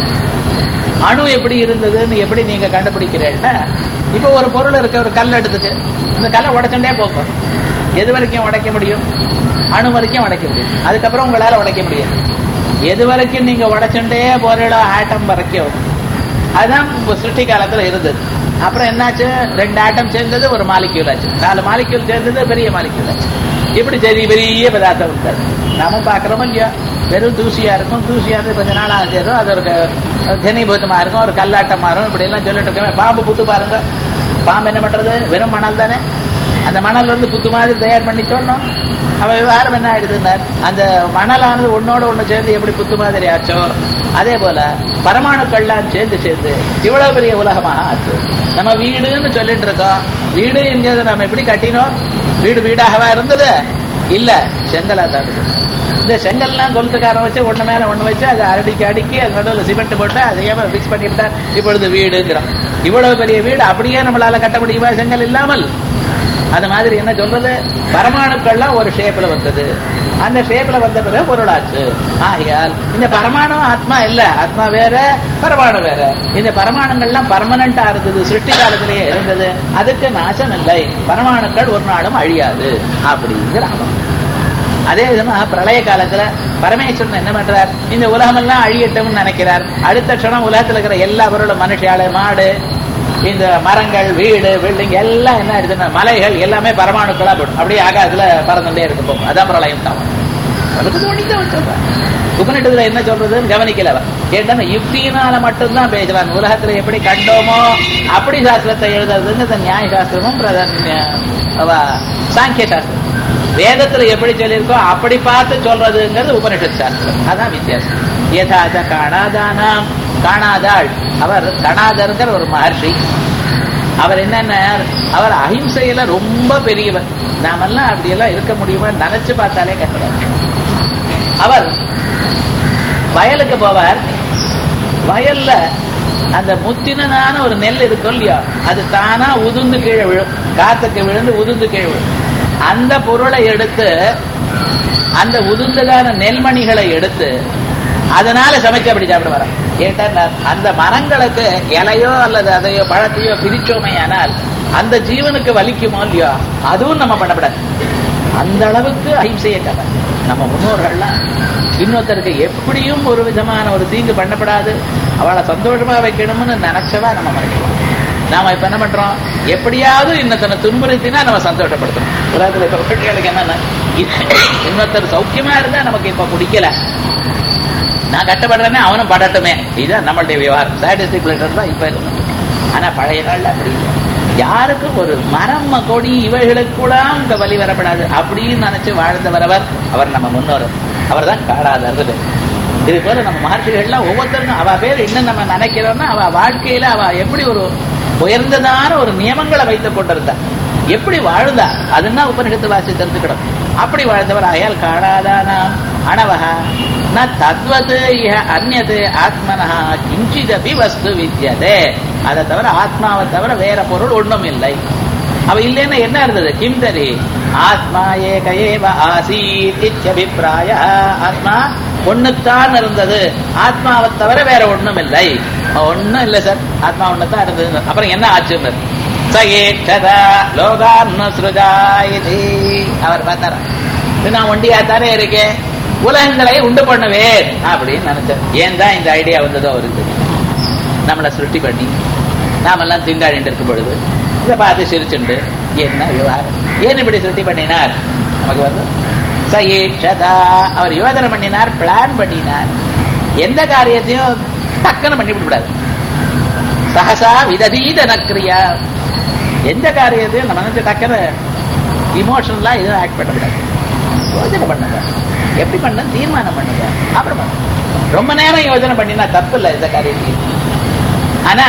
அணு எப்படி இருந்ததுன்னு எப்படி நீங்க கண்டுபிடிக்கிறேன்னா இப்ப ஒரு பொருள் இருக்க ஒரு கல் எடுத்துட்டு இந்த கல்லை உடைச்சுட்டே போகும் எது வரைக்கும் உடைக்க முடியும் அணு வரைக்கும் உடைக்க முடியும் அதுக்கப்புறம் உங்களால உடைக்க முடியாது எது வரைக்கும் நீங்க உடைச்சுட்டே போறீங்களோ ஆட்டம் வரைக்கும் அதுதான் இப்ப சிருஷ்டி காலத்துல இருந்தது அப்புறம் என்னாச்சு ரெண்டு ஆட்டம் சேர்ந்தது ஒரு மாலிக்யூல் ஆச்சு நாலு மாலிக்யூல் சேர்ந்தது பெரிய மாலிக்யூல் ஆச்சு இப்படி பெரிய பெரிய பதார்த்தம் இருக்காது நாம பாக்குறோமோ இல்லையா வெறும் தூசியா இருக்கும் தூசியா இருந்து கொஞ்ச நாள் ஆகும் அது ஒரு கனிபூத்தமா இருக்கும் ஒரு கல்லாட்டம் மாறும் இப்படி எல்லாம் சொல்லிட்டு இருக்கேன் பாம்பு புத்து பாருங்க பாம்பு என்ன பண்றது வெறும் மணல் தானே அந்த மணல் வந்து புத்து மாதிரி தயார் பண்ணி சொன்னோம் அவ விவகாரம் என்ன ஆயிடுதுன்னார் அந்த மணலானது ஒன்னோட ஒண்ணு சேர்ந்து எப்படி புத்து மாதிரி ஆச்சோ அதே போல பரமாணுக்கள்லாம் சேர்ந்து சேர்ந்து இவ்வளவு பெரிய உலகமாக ஆச்சு நம்ம வீடுன்னு சொல்லிட்டு இருக்கோம் வீடு என்கிறது நம்ம எப்படி கட்டினோம் வீடு வீடாகவா இருந்தது இல்ல செங்கலா தான் இருக்குது இந்த செங்கல்லாம் கொளுத்துக்காரன் வச்சு ஒண்ணு மேல ஒண்ணு வச்சு அதை அடிக்கி அடுக்கி அது நடுவில் சிமெண்ட் போட்டு அதையே பிக்ஸ் பண்ணிவிட்டா இப்பொழுது வீடுங்கிறோம் இவ்வளவு பெரிய வீடு அப்படியே நம்மளால கட்ட முடியுமா செங்கல் இல்லாமல் அது மாதிரி என்ன சொல்றது பரமாணுக்கள்லாம் ஒரு ஷேப்ல வந்தது அந்த ஷேப்ல வந்த பிறகு பொருளாச்சு ஆகையால் இந்த பரமாணு ஆத்மா இல்ல ஆத்மா வேற பரமாணு வேற இந்த பரமாணுங்கள்லாம் பர்மனண்டா இருந்தது சிருஷ்டி காலத்திலேயே இருந்தது அதுக்கு நாசம் இல்லை பரமாணுக்கள் ஒரு நாளும் அழியாது அப்படிங்கிற அவன் அதே விதமா பிரளய காலத்துல பரமேஸ்வரன் என்ன பண்றார் இந்த உலகமெல்லாம் அழியட்டும்னு நினைக்கிறார் அடுத்த க்ஷணம் உலகத்துல இருக்கிற எல்லா பொருளும் மனுஷால மாடு இந்த மரங்கள் வீடு பில்டிங் எல்லாம் என்ன ஆயிடுதுன்னா மலைகள் எல்லாமே பரமாணுக்களா போடும் அப்படியே ஆகாதுல பறந்துட்டே இருக்கு போகும் அதான் பிரளயம் தான் அதுக்கு தோணிதான் சொல்றான் உபநிடத்துல என்ன சொல்றதுன்னு கவனிக்கல அவன் கேட்டா யுக்தியினால மட்டும்தான் பேசுறான் உலகத்துல எப்படி கண்டோமோ அப்படி சாஸ்திரத்தை எழுதுறதுன்னு இந்த நியாய சாஸ்திரமும் பிரதா சாங்கிய சாஸ்திரம் வேதத்துல எப்படி சொல்லியிருக்கோ அப்படி பார்த்து சொல்றதுங்கிறது உபனிஷத் சாஸ்திரம் அதான் வித்தியாசம் யதாச்ச காணாதானாம் காணாதாள் அவர் கணாதர்ங்கிற ஒரு மகர்ஷி அவர் என்னென்ன அவர் அஹிம்சையில ரொம்ப பெரியவர் நாமெல்லாம் அப்படியெல்லாம் இருக்க முடியுமா நினைச்சு பார்த்தாலே கஷ்டம் அவர் வயலுக்கு போவார் வயல்ல அந்த முத்தினதான ஒரு நெல் இருக்கும் இல்லையா அது தானா உதிர்ந்து கீழே விழும் காத்துக்கு விழுந்து உதிர்ந்து கீழே விழும் அந்த பொருளை எடுத்து அந்த உதிர்ந்ததான நெல்மணிகளை எடுத்து அதனால சமைச்சு அப்படி சாப்பிட வர கேட்டா அந்த மரங்களுக்கு இலையோ அல்லது அதையோ பழத்தையோ பிரிச்சோமே ஆனால் அந்த ஜீவனுக்கு வலிக்குமோ இல்லையோ அதுவும் நம்ம பண்ணப்படாது அந்த அளவுக்கு அஹிம்சைய கதை நம்ம முன்னோர்கள்லாம் இன்னொருத்தருக்கு எப்படியும் ஒரு விதமான ஒரு தீங்கு பண்ணப்படாது அவளை சந்தோஷமா வைக்கணும்னு நினைச்சவா நம்ம மறைக்கலாம் நாம இப்ப என்ன பண்றோம் எப்படியாவது இன்னொருத்தனை துன்புறுத்தினா நம்ம சந்தோஷப்படுத்தணும் உலகத்துல இப்ப குழந்தைகளுக்கு என்னன்னா இன்னொருத்தர் சௌக்கியமா இருந்தா நமக்கு இப்ப பிடிக்கல நான் கட்டப்படுறேனே அவனும் படட்டுமே இதுதான் நம்மளுடைய விவகாரம் சாட்டிஸ்டிக் தான் இப்ப இருக்கு ஆனா பழைய நாள்ல அப்படி இல்லை யாருக்கும் ஒரு மரம் கொடி இவைகளுக்கு கூட இந்த வழி வரப்படாது அப்படின்னு நினைச்சு வாழ்ந்தவரவர் அவர் நம்ம முன்னோர் அவர் தான் காடாதது இது போல நம்ம மகர்ஷிகள்லாம் ஒவ்வொருத்தரும் அவ பேர் என்ன நம்ம நினைக்கிறோம்னா அவ வாழ்க்கையில அவ எப்படி ஒரு உயர்ந்ததான ஒரு நியமங்களை வைத்துக் கொண்டிருந்தா எப்படி வாழ்ந்தா அதுன்னா உபனிஷத்து வாசி தெரிஞ்சுக்கணும் அப்படி வாழ்ந்தவர் ஆயால் காடாதானாம் அணவகா ந தத்வது இஹ அந்நது ஆத்மனஹா கிஞ்சிதபி வஸ்து வித்தியதே அதை தவிர ஆத்மாவை தவிர வேற பொருள் ஒண்ணும் இல்லை அவ இல்லைன்னா என்ன இருந்தது கிம் தரி ஆத்மா ஏக ஏவ ஆசீத் இத்தியபிப்பிராய ஆத்மா ஒண்ணுத்தான் இருந்தது ஆத்மாவை தவிர வேற ஒண்ணும் இல்லை ஒண்ணும் இல்லை சார் ஆத்மா ஒண்ணுதான் இருந்தது அப்புறம் என்ன ஆச்சுன்னு சகேட்சதா லோகான்னு சுருஜாயிதி அவர் பார்த்தாரா நான் ஒண்டியா தானே இருக்கேன் உலகங்களை உண்டு பண்ணுவேன் அப்படின்னு நினைச்சேன் ஏன் தான் இந்த ஐடியா வந்ததோ அவருக்கு நம்மளை சுருட்டி பண்ணி நாமெல்லாம் திண்டாடிட்டு இருக்கும் பொழுது இதை பார்த்து சிரிச்சுண்டு என்ன விவகாரம் ஏன் இப்படி சுத்தி பண்ணினார் நமக்கு வந்து சயேஷதா அவர் யோஜனை பண்ணினார் பிளான் பண்ணினார் எந்த காரியத்தையும் டக்குன்னு பண்ணி விடக்கூடாது சகசா விததீத நக்கிரியா எந்த காரியத்தையும் நம்ம வந்து டக்குன்னு இமோஷனலா எதுவும் ஆக்ட் பண்ணக்கூடாது யோஜனை பண்ணுங்க எப்படி பண்ண தீர்மானம் பண்ணுங்க அப்புறம் பண்ணுங்க ரொம்ப நேரம் யோஜனை பண்ணினா தப்பு இல்லை இந்த காரியத்தையும் ஆனா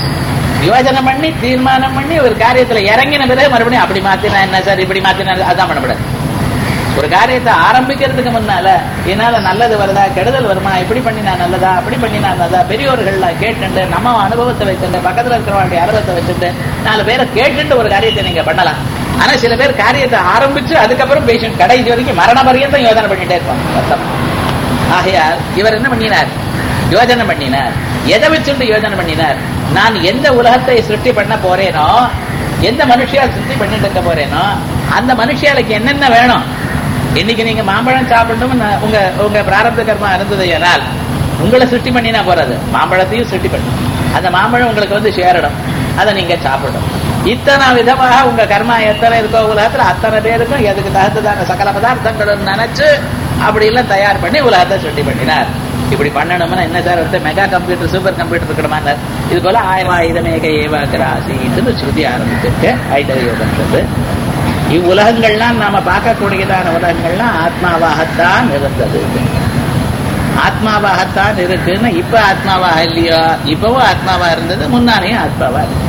யோஜனை பண்ணி தீர்மானம் பண்ணி ஒரு காரியத்துல இறங்கின பிறகு மறுபடியும் அப்படி மாத்தினா என்ன சார் இப்படி மாத்தினா அதான் பண்ணக்கூடாது ஒரு காரியத்தை ஆரம்பிக்கிறதுக்கு முன்னால என்னால நல்லது வருதா கெடுதல் வருமா இப்படி பண்ணினா நல்லதா அப்படி பண்ணினா நல்லதா பெரியோர்கள்லாம் கேட்டுண்டு நம்ம அனுபவத்தை வச்சுட்டு பக்கத்துல இருக்கிறவங்களுடைய அனுபவத்தை வச்சுட்டு நாலு பேரை கேட்டுட்டு ஒரு காரியத்தை நீங்க பண்ணலாம் ஆனா சில பேர் காரியத்தை ஆரம்பிச்சு அதுக்கப்புறம் பேஷண்ட் கடைசி வரைக்கும் மரண பரியந்தம் யோஜனை பண்ணிட்டே இருப்பாங்க அர்த்தம் ஆகையால் இவர் என்ன பண்ணினார் யோஜனை பண்ணினார் எதை வச்சுட்டு யோஜனை பண்ணினார் நான் எந்த உலகத்தை சிருஷ்டி பண்ண போறேனோ எந்த மனுஷியா சிருஷ்டி பண்ணிட்டு இருக்க போறேனோ அந்த மனுஷியாளுக்கு என்னென்ன வேணும் இன்னைக்கு நீங்க மாம்பழம் சாப்பிடணும் உங்க உங்க பிராரப்த கர்மா இருந்தது ஏனால் உங்களை சிருஷ்டி பண்ணினா போறது மாம்பழத்தையும் சிருஷ்டி பண்ணும் அந்த மாம்பழம் உங்களுக்கு வந்து சேரணும் அதை நீங்க சாப்பிடணும் இத்தனை விதமாக உங்க கர்மா எத்தனை இருக்கோ உலகத்துல அத்தனை பேருக்கும் எதுக்கு தகுந்ததான சகல பதார்த்தங்களும் நினைச்சு அப்படி எல்லாம் தயார் பண்ணி உலகத்தை சுட்டி பண்ணினார் இப்படி பண்ணணும்னா என்ன சார் வந்து மெகா கம்ப்யூட்டர் சூப்பர் கம்ப்யூட்டர் இருக்கணுமா இது போல ஆயிரம் ஆயுதமேக ஏவாக்கிற ஆசைன்னு ஸ்ருதி ஆரம்பிச்சிருக்கு ஐதரிய உபனிஷத்து இவ்வுலகங்கள்லாம் நாம பார்க்கக்கூடியதான உலகங்கள்லாம் ஆத்மாவாகத்தான் இருந்தது ஆத்மாவாகத்தான் இருக்குன்னு இப்ப ஆத்மாவாக இல்லையா இப்பவும் ஆத்மாவா இருந்தது முன்னாலேயும் ஆத்மாவா இருக்கு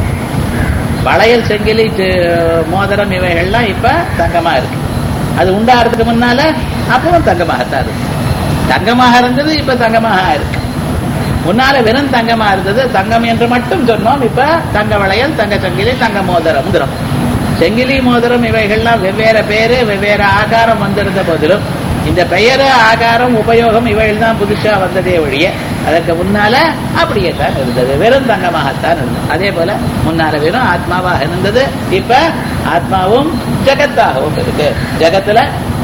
வளையல் செங்கிலி மோதிரம் இவைகள்லாம் இப்ப தங்கமா இருக்கு அது உண்டாகிறதுக்கு முன்னால அப்பவும் தங்கமாகத்தான் இருக்கு தங்கமாக இருந்தது இப்ப தங்கமாக இருக்கு முன்னால வெறும் தங்கமா இருந்தது தங்கம் என்று மட்டும் சொன்னோம் இப்ப தங்க வளையல் தங்க சங்கிலி தங்க மோதிரம் செங்கிலி மோதிரம் இவைகள்லாம் வெவ்வேறு பேரு வெவ்வேறு ஆகாரம் வந்திருந்த போதிலும் இந்த பெயரு ஆகாரம் உபயோகம் இவைகள் தான் புதுசா வந்ததே ஒழிய அதற்கு முன்னால அப்படியே தான் இருந்தது வெறும் தங்கமாகத்தான் இருந்தது அதே போல முன்னால வெறும் ஆத்மாவாக இருந்தது இப்ப ஆத்மாவும் ஜெகத்தாகவும் இருக்கு ஜெகத்துல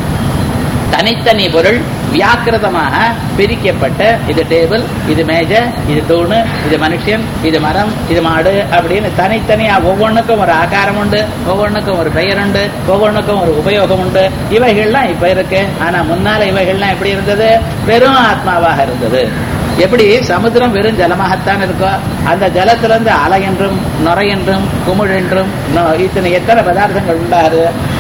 தனித்தனி பொருள் வியாக்கிரதமாக பிரிக்கப்பட்ட இது டேபிள் இது மேஜை இது தூணு இது மனுஷன் இது மரம் இது மாடு அப்படின்னு தனித்தனியா ஒவ்வொன்றுக்கும் ஒரு ஆகாரம் உண்டு ஒவ்வொன்றுக்கும் ஒரு பெயர் உண்டு ஒவ்வொன்றுக்கும் ஒரு உபயோகம் உண்டு இவைகள்லாம் இப்ப இருக்கு ஆனா முன்னால இவைகள்லாம் எப்படி இருந்தது வெறும் ஆத்மாவாக இருந்தது எப்படி சமுத்திரம் வெறும் ஜலமாகத்தான் இருக்கோ அந்த ஜலத்துல இருந்து அலை என்றும் நுரை என்றும் குமிழ் என்றும் இத்தனை எத்தனை பதார்த்தங்கள் உண்டாரு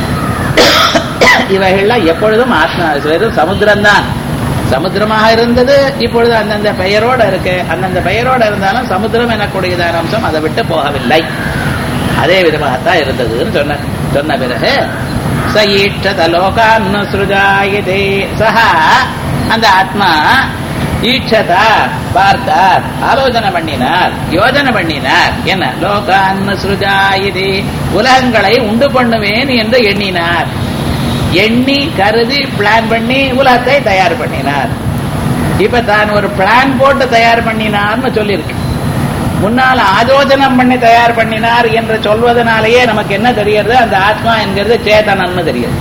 இவைகள்லாம் எப்பொழுதும் ஆத்மா வெறும் சமுத்திரம்தான் சமுத்திரமாக இருந்தது இப்பொழுது அந்தந்த பெயரோட இருக்கு அந்தந்த பெயரோட இருந்தாலும் சமுத்திரம் எனக்கூடியதான அம்சம் அதை விட்டு போகவில்லை அதே விதமாகத்தான் இருந்ததுன்னு சொன்ன சொன்ன பிறகு சயீட்சத லோகான்னு சுருஜாயதே சஹா அந்த ஆத்மா ஈட்சதா பார்த்தார் ஆலோசனை பண்ணினார் யோஜனை பண்ணினார் என்ன லோகான்னு சுருஜாயதே உலகங்களை உண்டு பண்ணுவேன் என்று எண்ணினார் எண்ணி கருதி பிளான் பண்ணி உலகத்தை தயார் பண்ணினார் இப்ப தான் ஒரு பிளான் போட்டு தயார் பண்ணினார்னு சொல்லியிருக்கு முன்னால் ஆலோசனம் பண்ணி தயார் பண்ணினார் என்று சொல்வதனாலேயே நமக்கு என்ன தெரிகிறது அந்த ஆத்மா என்கிறது சேதனன்னு தெரியுது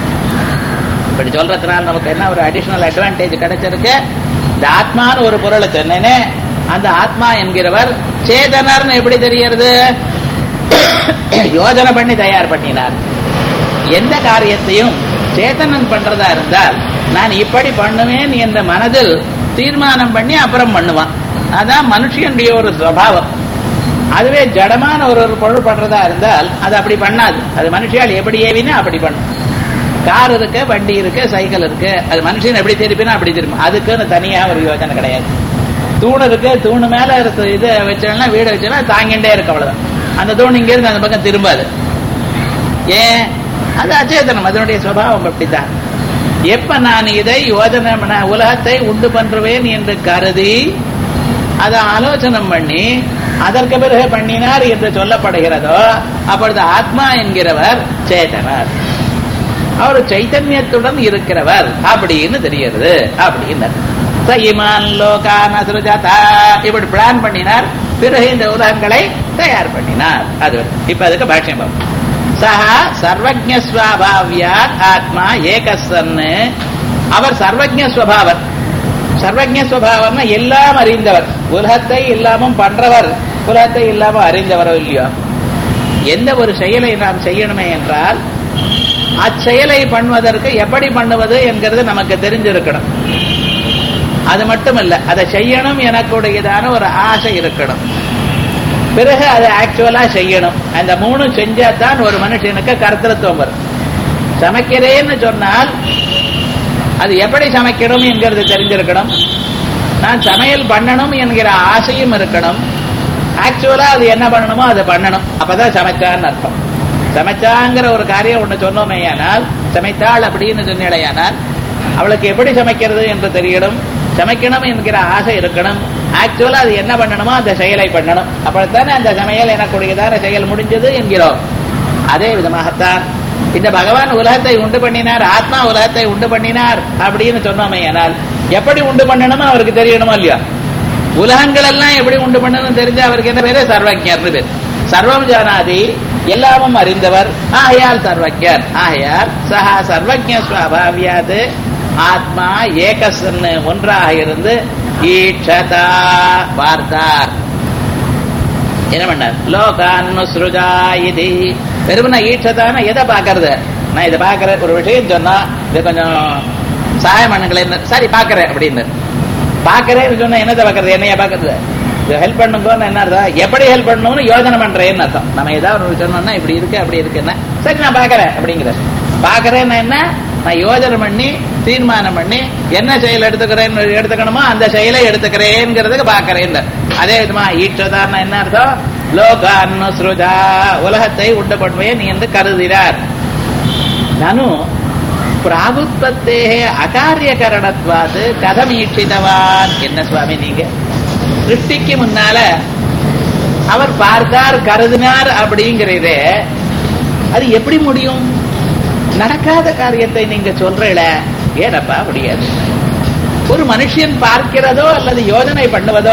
இப்படி சொல்றதுனால நமக்கு என்ன ஒரு அடிஷனல் அட்வான்டேஜ் கிடைச்சிருக்கு இந்த ஆத்மான்னு ஒரு பொருளை சொன்னேனே அந்த ஆத்மா என்கிறவர் சேதனர்னு எப்படி தெரியறது யோஜனை பண்ணி தயார் பண்ணினார் எந்த காரியத்தையும் சேத்தனன் பண்றதா இருந்தால் நான் இப்படி பண்ணுவேன் என்ற மனதில் தீர்மானம் பண்ணி அப்புறம் பண்ணுவான் அதான் மனுஷனுடைய ஒரு சுவாவம் அதுவே ஜடமான ஒரு ஒரு பொருள் பண்றதா இருந்தால் அது அப்படி பண்ணாது அது மனுஷியால் எப்படி ஏவினா அப்படி பண்ணும் கார் இருக்கு வண்டி இருக்கு சைக்கிள் இருக்கு அது மனுஷன் எப்படி திருப்பினா அப்படி திரும்பும் அதுக்குன்னு தனியா ஒரு யோசனை கிடையாது தூண் இருக்கு தூணு மேல இருக்கு இது வச்சோம்னா வீடு வச்சோம்னா தாங்கிட்டே இருக்கு அவ்வளவுதான் அந்த தூண் இங்க இருந்து அந்த பக்கம் திரும்பாது ஏன் அது அச்சேதனம் அதனுடைய சுவாவம் அப்படித்தான் எப்ப நான் இதை யோஜனை பண்ண- உலகத்தை உண்டு பண்றுவேன் என்று கருதி அதை ஆலோசனம் பண்ணி அதற்கு பிறகு பண்ணினார் என்று சொல்லப்படுகிறதோ அப்பொழுது ஆத்மா என்கிறவர் சேதனர் அவர் சைத்தன்யத்துடன் இருக்கிறவர் அப்படின்னு தெரிகிறது அப்படின்னு சயிமான் லோகான் அசுரஜாதா இப்படி பிளான் பண்ணினார் பிறகு இந்த உலகங்களை தயார் பண்ணினார் அது வரை. இப்ப அதுக்கு பாஷ்யம் பார்ப்போம் சஹா சர்வஜ ஸ்வபாவியாத் ஆத்மா ஏகசன்னு அவர் சர்வஜ ஸ்வபாவர் சர்வஜ ஸ்வபாவம்னா எல்லாம் அறிந்தவர் உலகத்தை இல்லாம பண்றவர் உலகத்தை இல்லாம அறிந்தவரோ இல்லையோ எந்த ஒரு செயலை நாம் செய்யணுமே என்றால் அச்செயலை பண்ணுவதற்கு எப்படி பண்ணுவது என்கிறது நமக்கு தெரிஞ்சிருக்கணும் அது மட்டுமல்ல அதை செய்யணும் எனக்குடையதான ஒரு ஆசை இருக்கணும் பிறகு அதை ஆக்சுவலா செய்யணும் அந்த மூணு செஞ்சா தான் ஒரு மனுஷனுக்கு கர்த்தத்துவம் வரும் சமைக்கிறேன்னு சொன்னால் அது எப்படி சமைக்கணும் என்கிறது தெரிஞ்சிருக்கணும் நான் சமையல் பண்ணணும் என்கிற ஆசையும் இருக்கணும் ஆக்சுவலா அது என்ன பண்ணணுமோ அதை பண்ணணும் அப்பதான் சமைச்சான்னு அர்த்தம் சமைச்சாங்கிற ஒரு காரியம் ஒண்ணு சொன்னோமேயானால் சமைத்தாள் அப்படின்னு சொன்னேடையானால் அவளுக்கு எப்படி சமைக்கிறது என்று தெரியணும் சமைக்கணும் என்கிற ஆசை இருக்கணும் ஆக்சுவலா அது என்ன பண்ணணுமோ அந்த செயலை பண்ணணும் அப்படித்தானே அந்த சமையல் எனக்குடையதான செயல் முடிஞ்சது என்கிறோம் அதே விதமாகத்தான் இந்த பகவான் உலகத்தை உண்டு பண்ணினார் ஆத்மா உலகத்தை உண்டு பண்ணினார் அப்படின்னு சொன்னோமே ஆனால் எப்படி உண்டு பண்ணணுமோ அவருக்கு தெரியணுமோ இல்லையா உலகங்கள் எல்லாம் எப்படி உண்டு பண்ணணும் தெரிஞ்சு அவருக்கு என்ன பேரு சர்வஜர் பேர் சர்வம் ஜானாதி எல்லாமும் அறிந்தவர் ஆகையால் சர்வஜர் ஆகையால் சஹா சர்வஜ ஸ்வபாவியாது ஆத்மா ஏகசன்னு ஒன்றாக இருந்து ஈட்சதா பார்த்தார் என்ன பண்ணார் லோகான்னு ஸ்ருஜா இது வெறுமனா ஈட்சதான எதை பாக்குறது நான் இதை பாக்குறேன் ஒரு விஷயம் சொன்னா இது கொஞ்சம் சகாயம் பண்ணுங்களேன் சரி பாக்குறேன் அப்படின்னு பாக்குறேன்னு சொன்னா என்னத்தை பாக்குறது என்னைய பாக்குறது ஹெல்ப் பண்ணுங்கன்னு என்ன அர்த்தம் எப்படி ஹெல்ப் பண்ணணும்னு யோசனை பண்றேன்னு அர்த்தம் நம்ம ஏதாவது ஒரு சொன்னோம்னா இப்படி இருக்கு அப்படி இருக்குன்னா சரி நான் பாக்குறேன் அப்படிங்கிற பாக்குறேன்னா என்ன நான் யோஜனை பண்ணி தீர்மானம் பண்ணி என்ன செயல் எடுத்துக்கிறேன் எடுத்துக்கணுமோ அந்த செயலை எடுத்துக்கிறேங்கிறதுக்கு பாக்குறேன் அதே விதமா ஈற்றதான் என்ன அர்த்தம் லோகான்னு ஸ்ருஜா உலகத்தை உண்டு பண்ணுவேன் என்று கருதினார் நானும் பிராகுத்பத்தே அகாரியகரணத்வாது கதம் ஈட்சிதவான் என்ன சுவாமி நீங்க சிருஷ்டிக்கு முன்னால அவர் பார்த்தார் கருதினார் அப்படிங்கிறதே அது எப்படி முடியும் நடக்காத காரியத்தை நீங்க சொல்றீல ஏனப்பா முடியாது ஒரு மனுஷன் பார்க்கிறதோ அல்லது யோஜனை பண்ணுவதோ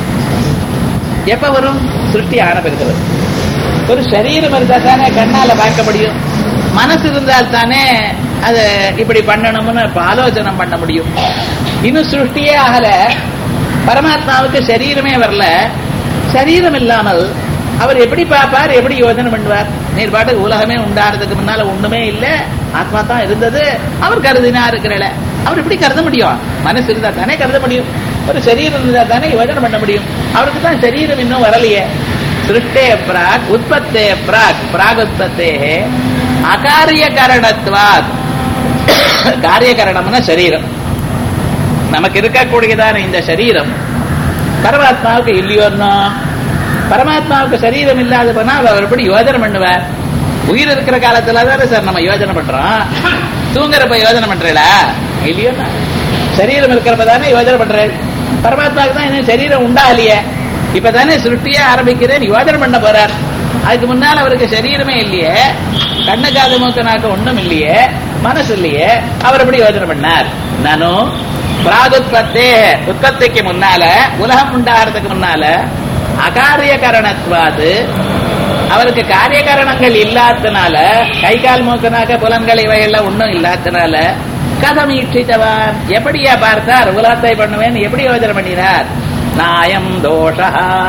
எப்ப வரும் சிருஷ்டி ஆன பிறகு வரும். ஒரு சரீரம் இருந்தா தானே கண்ணால பார்க்க முடியும் மனசு இருந்தால் தானே அது இப்படி பண்ணணும்னு இப்ப ஆலோசனை பண்ண முடியும் இன்னும் சிருஷ்டியே ஆகல பரமாத்மாவுக்கு சரீரமே வரல சரீரம் இல்லாமல் அவர் எப்படி பார்ப்பார் எப்படி யோசனை பண்ணுவார் நீர் பாட்டுக்கு உலகமே உண்டாடுறதுக்கு முன்னால ஒண்ணுமே இல்ல ஆத்மா தான் இருந்தது அவர் கருதினா இருக்கிறல அவர் எப்படி கருத முடியும் மனசு இருந்தா தானே கருத முடியும் ஒரு சரீரம் இருந்தா தானே யோஜனை பண்ண முடியும் அவருக்கு தான் சரீரம் இன்னும் வரலையே சிருஷ்டே பிராக் உற்பத்தே பிராக் பிராக் உற்பத்தே அகாரிய கரணத்வாத் காரியகரணம்னா சரீரம் நமக்கு இருக்கக்கூடியதான இந்த சரீரம் பரமாத்மாவுக்கு இல்லையோன்னா பரமாத்மாவுக்கு சரீரம் இல்லாத போனா அவர் எப்படி யோஜனை பண்ணுவார் உயிர் இருக்கிற காலத்துல தானே சார் நம்ம யோஜனை பண்றோம் தூங்குறப்ப யோஜனை பண்றீங்களா இல்லையோ சரீரம் இருக்கிறப்ப தானே யோஜனை பண்றேன் பரமாத்மாவுக்கு தான் இன்னும் சரீரம் உண்டாகலையே இப்பதானே சிருஷ்டியே ஆரம்பிக்கிறேன் யோஜனை பண்ண போறார் அதுக்கு முன்னால் அவருக்கு சரீரமே இல்லையே கண்ணு காது மூக்கு நாக்கு ஒண்ணும் இல்லையே மனசு இல்லையே அவர் எப்படி யோஜனை பண்ணார் நானும் பிராகுத்பத்தே உற்பத்திக்கு முன்னால உலகம் உண்டாகிறதுக்கு முன்னால அகாரிய கரணத்வாது அவருக்கு காரியகரணங்கள் இல்லாதனால கை கால் மூக்கனாக புலன்கள் இவைகள்லாம் ஒண்ணும் இல்லாதனால கதம் ஈட்சித்தவான் எப்படியா பார்த்தார் உலகத்தை பண்ணுவேன் எப்படி யோஜனை பண்ணினார் நாயம் தோஷா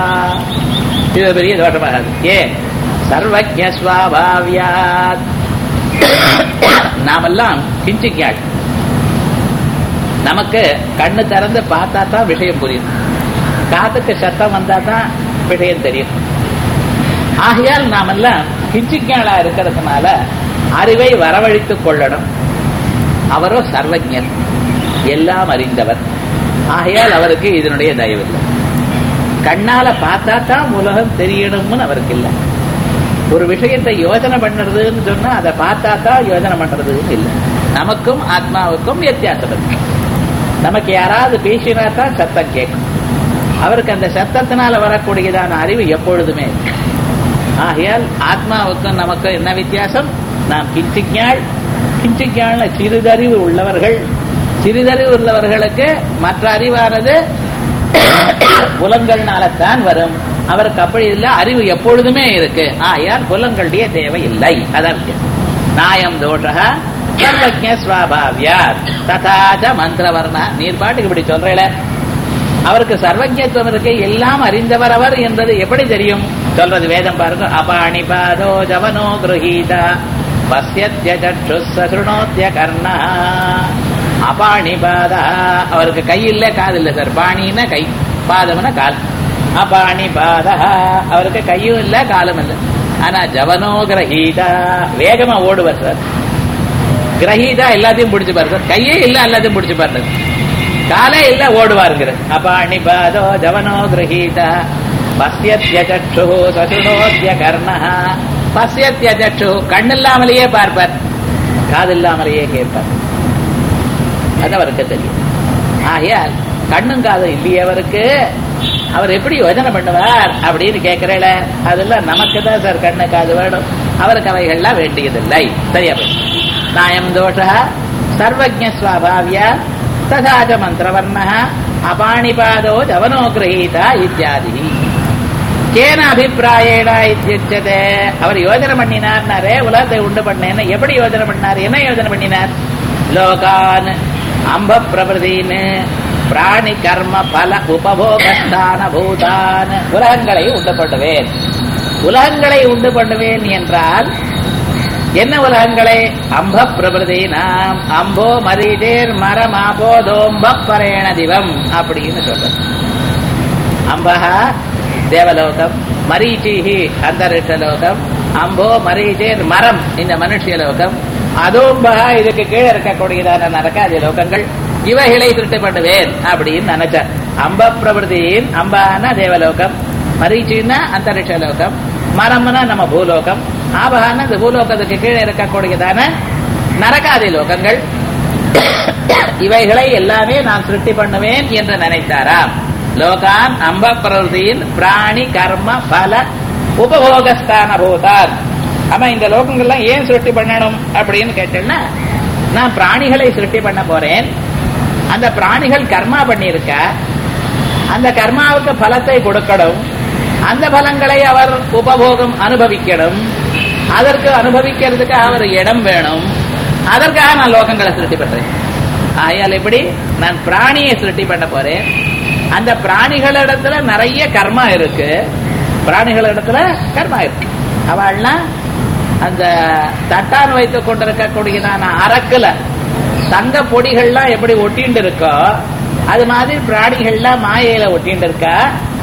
இது பெரிய தோஷமாகாது ஏன் சர்வஜ ஸ்வாபாவியாத் நாமெல்லாம் கிஞ்சிக்காள் நமக்கு கண்ணு திறந்து பார்த்தா தான் விஷயம் புரியும் காதுக்கு சத்தம் வந்தா தான் விஷயம் தெரியும் ஆகையால் நாமெல்லாம் கிஞ்சிக்காளா இருக்கிறதுனால அறிவை வரவழைத்துக் கொள்ளணும் அவரோ சர்வஜர் எல்லாம் அறிந்தவர் ஆகையால் அவருக்கு இதனுடைய தயவு இல்லை கண்ணால பார்த்தா தான் உலகம் தெரியணும்னு அவருக்கு இல்லை ஒரு விஷயத்தை யோஜனை பண்ணுறதுன்னு சொன்னா அதை பார்த்தா தான் யோஜனை பண்றதுன்னு இல்லை நமக்கும் ஆத்மாவுக்கும் வித்தியாசம் இருக்கு நமக்கு யாராவது பேசினா தான் சத்தம் கேட்கும் அவருக்கு அந்த சத்தத்தினால வரக்கூடியதான அறிவு எப்பொழுதுமே இருக்கு ஆகையால் ஆத்மாவுக்கும் நமக்கும் என்ன வித்தியாசம் நாம் கிஞ்சிக்ஞாள் கிஞ்சிக்ஞாள்ல சிறிதறிவு உள்ளவர்கள் சிறிதறிவு உள்ளவர்களுக்கு மற்ற அறிவானது புலங்கள்னாலத்தான் வரும் அவருக்கு அப்படி இல்லை அறிவு எப்பொழுதுமே இருக்கு ஆகையால் புலங்களுடைய தேவை இல்லை அதான் விஷயம். நாயம் தோஷ சர்வஜ ஸ்வாபாவியாத் ததாச்ச மந்திரவர்ண நீர் பாட்டுக்கு இப்படி சொல்றேல அவருக்கு சர்வஜத்துவம் இருக்கு எல்லாம் அறிந்தவர் அவர் என்பது எப்படி தெரியும் சொல்றது வேதம் பாருங்க அபாணி பாதோ ஜவனோ கிரகீதா பசியத்ய சற்று சசுணோத்திய கர்ணா அபாணி பாதா அவருக்கு கை இல்ல காது இல்ல சார் பாணின்னா கை பாதம்னா கால் அபாணி பாதா அவருக்கு கையும் இல்ல காலும் இல்ல ஆனா ஜவனோ கிரகீதா வேகமா ஓடுவார் சார் கிரகீதா எல்லாத்தையும் பிடிச்சு பாரு சார் கையே இல்ல எல்லாத்தையும் பிடிச்சு பாரு காலே இல்ல ஓடுவாருங்கிற அபாணி பாதோ ஜவனோ கிரகீதா பசியத்ய சற்று சசுணோத்திய கர்ணா பசியத்ய சற்று கண்ணில்லாமலேயே பார்ப்பார் காதில்லாமலேயே கேட்பார் அது அவருக்கு தெரியும் ஆகையால் கண்ணும் காதும் இல்லையே அவருக்கு அவர் எப்படி யோஜனை பண்ணுவார் அப்படின்னு கேட்கிறேல அதெல்லாம் நமக்கு தான் சார் கண்ணு காது வேணும் அவருக்கு அவைகள்லாம் வேண்டியதில்லை சரியா போச்சு நாயம் தோஷ சர்வஜ ஸ்வாபாவிய ததாச்ச மந்திரவர்ண அபாணிபாதோ ஜவனோ கிரகீதா இத்தியாதி கேன அபிப்பிராயேட இத்தியுச்சதே அவர் யோஜனை பண்ணினார்னாரே உலகத்தை உண்டு பண்ணேன்னு எப்படி யோஜனை பண்ணார் என்ன யோஜனை பண்ணினார் லோகான் அம்ப பிரபதின்னு பிராணி கர்ம பல உபபோகஸ்தான பூதான் உலகங்களை உண்டு பண்ணுவேன் உலகங்களை உண்டு பண்ணுவேன் என்றால் என்ன உலகங்களை அம்ப பிரபதி நாம் அம்போ மரீதேர் மரம் ஆபோதோம்ப பரேண திவம் அப்படின்னு சொல்றது அம்பஹா தேவலோகம் மரீச்சிஹி அந்தரிஷ லோகம் அம்போ மரீச்சேர் மரம் இந்த மனுஷிய லோகம் அதோம்பகா இதுக்கு கீழே இருக்கக்கூடியதான நரகாதி லோகங்கள் இவைகளை திருட்டு பண்ணுவேன் அப்படின்னு நினைச்சார் அம்ப பிரபதியின் அம்பான தேவலோகம் மரீச்சின்னா அந்தரிஷ லோகம் மரம்னா நம்ம பூலோகம் ஆபகான இந்த பூலோகத்துக்கு கீழே இருக்கக்கூடியதான நரகாதி லோகங்கள் இவைகளை எல்லாமே நான் சிருஷ்டி பண்ணுவேன் என்று நினைத்தாராம் லோகான் அம்ப பிரவருதியின் பிராணி கர்ம பல உபபோகஸ்தான பூதான் ஆமா இந்த லோகங்கள்லாம் ஏன் சிருஷ்டி பண்ணணும் அப்படின்னு கேட்டேன்னா நான் பிராணிகளை சிருஷ்டி பண்ண போறேன் அந்த பிராணிகள் கர்மா பண்ணியிருக்க அந்த கர்மாவுக்கு பலத்தை கொடுக்கணும் அந்த பலங்களை அவர் உபபோகம் அனுபவிக்கணும் அதற்கு அனுபவிக்கிறதுக்கு அவர் இடம் வேணும் அதற்காக நான் லோகங்களை சிருஷ்டி பண்றேன் ஆயால் எப்படி நான் பிராணியை சிருஷ்டி பண்ண போறேன் அந்த பிராணிகளிடத்துல நிறைய கர்மா இருக்கு பிராணிகளிடத்துல கர்மா இருக்கு அவள்லாம் அந்த தட்டான் வைத்துக் கொண்டிருக்கக்கூடியதான அரக்குல தங்க பொடிகள்லாம் எப்படி ஒட்டிண்டு இருக்கோ அது மாதிரி பிராணிகள்லாம் மாயையில ஒட்டிண்டு இருக்கா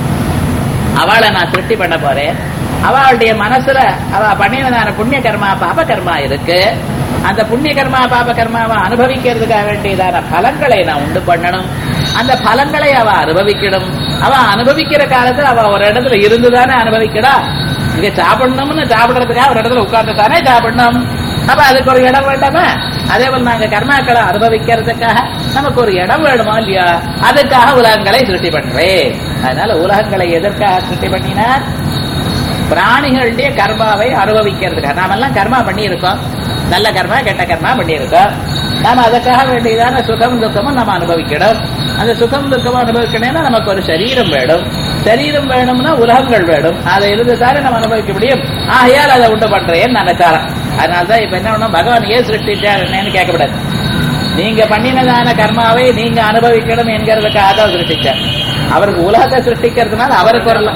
அவளை நான் சிருஷ்டி பண்ண போறேன் அவளுடைய மனசுல அவ பண்ணினதான புண்ணிய கர்மா பாப கர்மா இருக்கு அந்த புண்ணிய கர்மா பாப கர்மாவை அனுபவிக்கிறதுக்காக வேண்டியதான பலன்களை நான் உண்டு பண்ணணும் அந்த பலன்களை அவ அனுபவிக்கணும் அவ அனுபவிக்கிற காலத்துல அவ ஒரு இடத்துல இருந்துதானே அனுபவிக்கடா இங்க சாப்பிடணும்னு சாப்பிடுறதுக்காக ஒரு இடத்துல உட்கார்ந்து தானே சாப்பிடணும் அப்ப அதுக்கு ஒரு இடம் வேண்டாமா அதே போல நாங்க கர்மாக்களை அனுபவிக்கிறதுக்காக நமக்கு ஒரு இடம் வேணுமா இல்லையா அதுக்காக உலகங்களை சிருஷ்டி பண்றேன் அதனால உலகங்களை எதற்காக சிருஷ்டி பண்ணினார் பிராணிகளுடைய கர்மாவை அனுபவிக்கிறதுக்காக நாமெல்லாம் கர்மா பண்ணியிருக்கோம் நல்ல கர்மா கெட்ட கர்மா பண்ணியிருக்கோம் நாம அதுக்காக வேண்டியதான சுகம் துக்கமும் நம்ம அனுபவிக்கணும் அந்த சுகம் துக்கமும் அனுபவிக்கணும்னா நமக்கு ஒரு சரீரம் வேணும் சரீரம் வேணும்னா உலகங்கள் வேணும் அதை இருந்து தானே நம்ம அனுபவிக்க முடியும் ஆகையால் அதை உண்டு பண்றேன்னு நினைச்சாராம் அதனாலதான் இப்ப என்ன பண்ணணும் பகவான் ஏன் சிருஷ்டிச்சார் என்னன்னு கேட்கக்கூடாது நீங்க பண்ணினதான கர்மாவை நீங்க அனுபவிக்கணும் என்கிறதுக்காக தான் சிருஷ்டிச்சார் அவருக்கு உலகத்தை சிருஷ்டிக்கிறதுனால அவருக்கு வரலாம்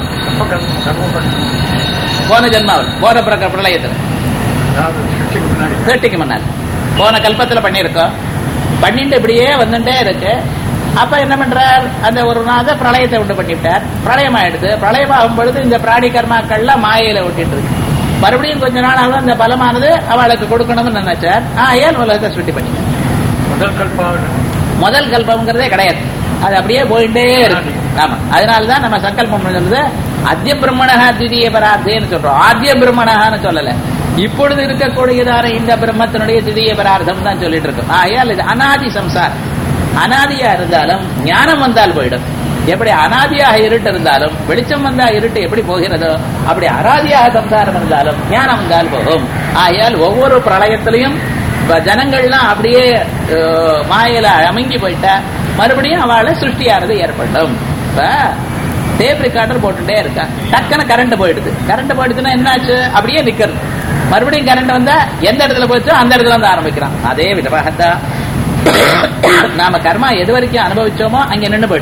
போன ஜென்மாவில் போன பிறக்க பிரளயத்தில் அதாவது சிருஷ்டிக்கு முன்னாடி சிருஷ்டிக்கு முன்னால் போன கல்பத்துல பண்ணியிருக்கோம் பண்ணிட்டு இப்படியே வந்துட்டே இருக்கு அப்ப என்ன பண்றார் அந்த ஒரு நாத பிரளயத்தை உண்டு பண்ணிவிட்டார் பிரளயம் ஆயிடுது பிரளயம் ஆகும் பொழுது இந்த பிராணி கர்மாக்கள்லாம் மாயையில விட்டுட்டு இருக்கு மறுபடியும் கொஞ்ச நாள் ஆகும் அந்த பலமானது அவளுக்கு கொடுக்கணும்னு நினைச்சார் ஆ ஏன் உலகத்தை சுட்டி பண்ணிட்டார் முதல் கல்பாவது முதல் கல்பம்ங்கிறதே கிடையாது அது அப்படியே போயிட்டே இருக்கு ஆமா அதனாலதான் நம்ம சங்கல்பம் சொல்றது அத்திய பிரம்மணகா திதிய பரார்த்தேன்னு சொல்றோம் ஆத்திய பிரம்மணகான்னு சொல்லல இப்பொழுது இருக்கக்கூடியதான இந்த பிரம்மத்தினுடைய திதிய பரார்த்தம் தான் சொல்லிட்டு இருக்கோம் ஆகையால் இது அனாதி சம்சாரம் அனாதியா இருந்தாலும் ஞானம் வந்தால் போயிடும் எப்படி அனாதியாக இருட்டு இருந்தாலும் வெளிச்சம் வந்தா இருட்டு எப்படி போகிறதோ அப்படி அனாதியாக சம்சாரம் இருந்தாலும் ஞானம் வந்தால் போகும் ஆகையால் ஒவ்வொரு பிரளயத்திலையும் இப்ப ஜனங்கள்லாம் அப்படியே அஹ், மாயையில அமுங்கி போயிட்டா மறுபடியும் அவளை சிருஷ்டியானது ஏற்படும் இப்ப டேப் ரெக்கார்டர் போட்டுட்டே இருக்கா டக்குன்னு கரண்ட் போயிடுது கரண்ட் போயிடுச்சுன்னா என்னாச்சு அப்படியே நிக்கிறது மறுபடியும் கரண்ட் வந்தா எந்த இடத்துல போச்சோ அந்த இடத்துல வந்து ஆரம்பிக்கிறான் அதே விதமாகத்தான் நாம கர்மா எது வரைக்கும் அனுபவிச்சோமோ அங்க நின்று போயிடுது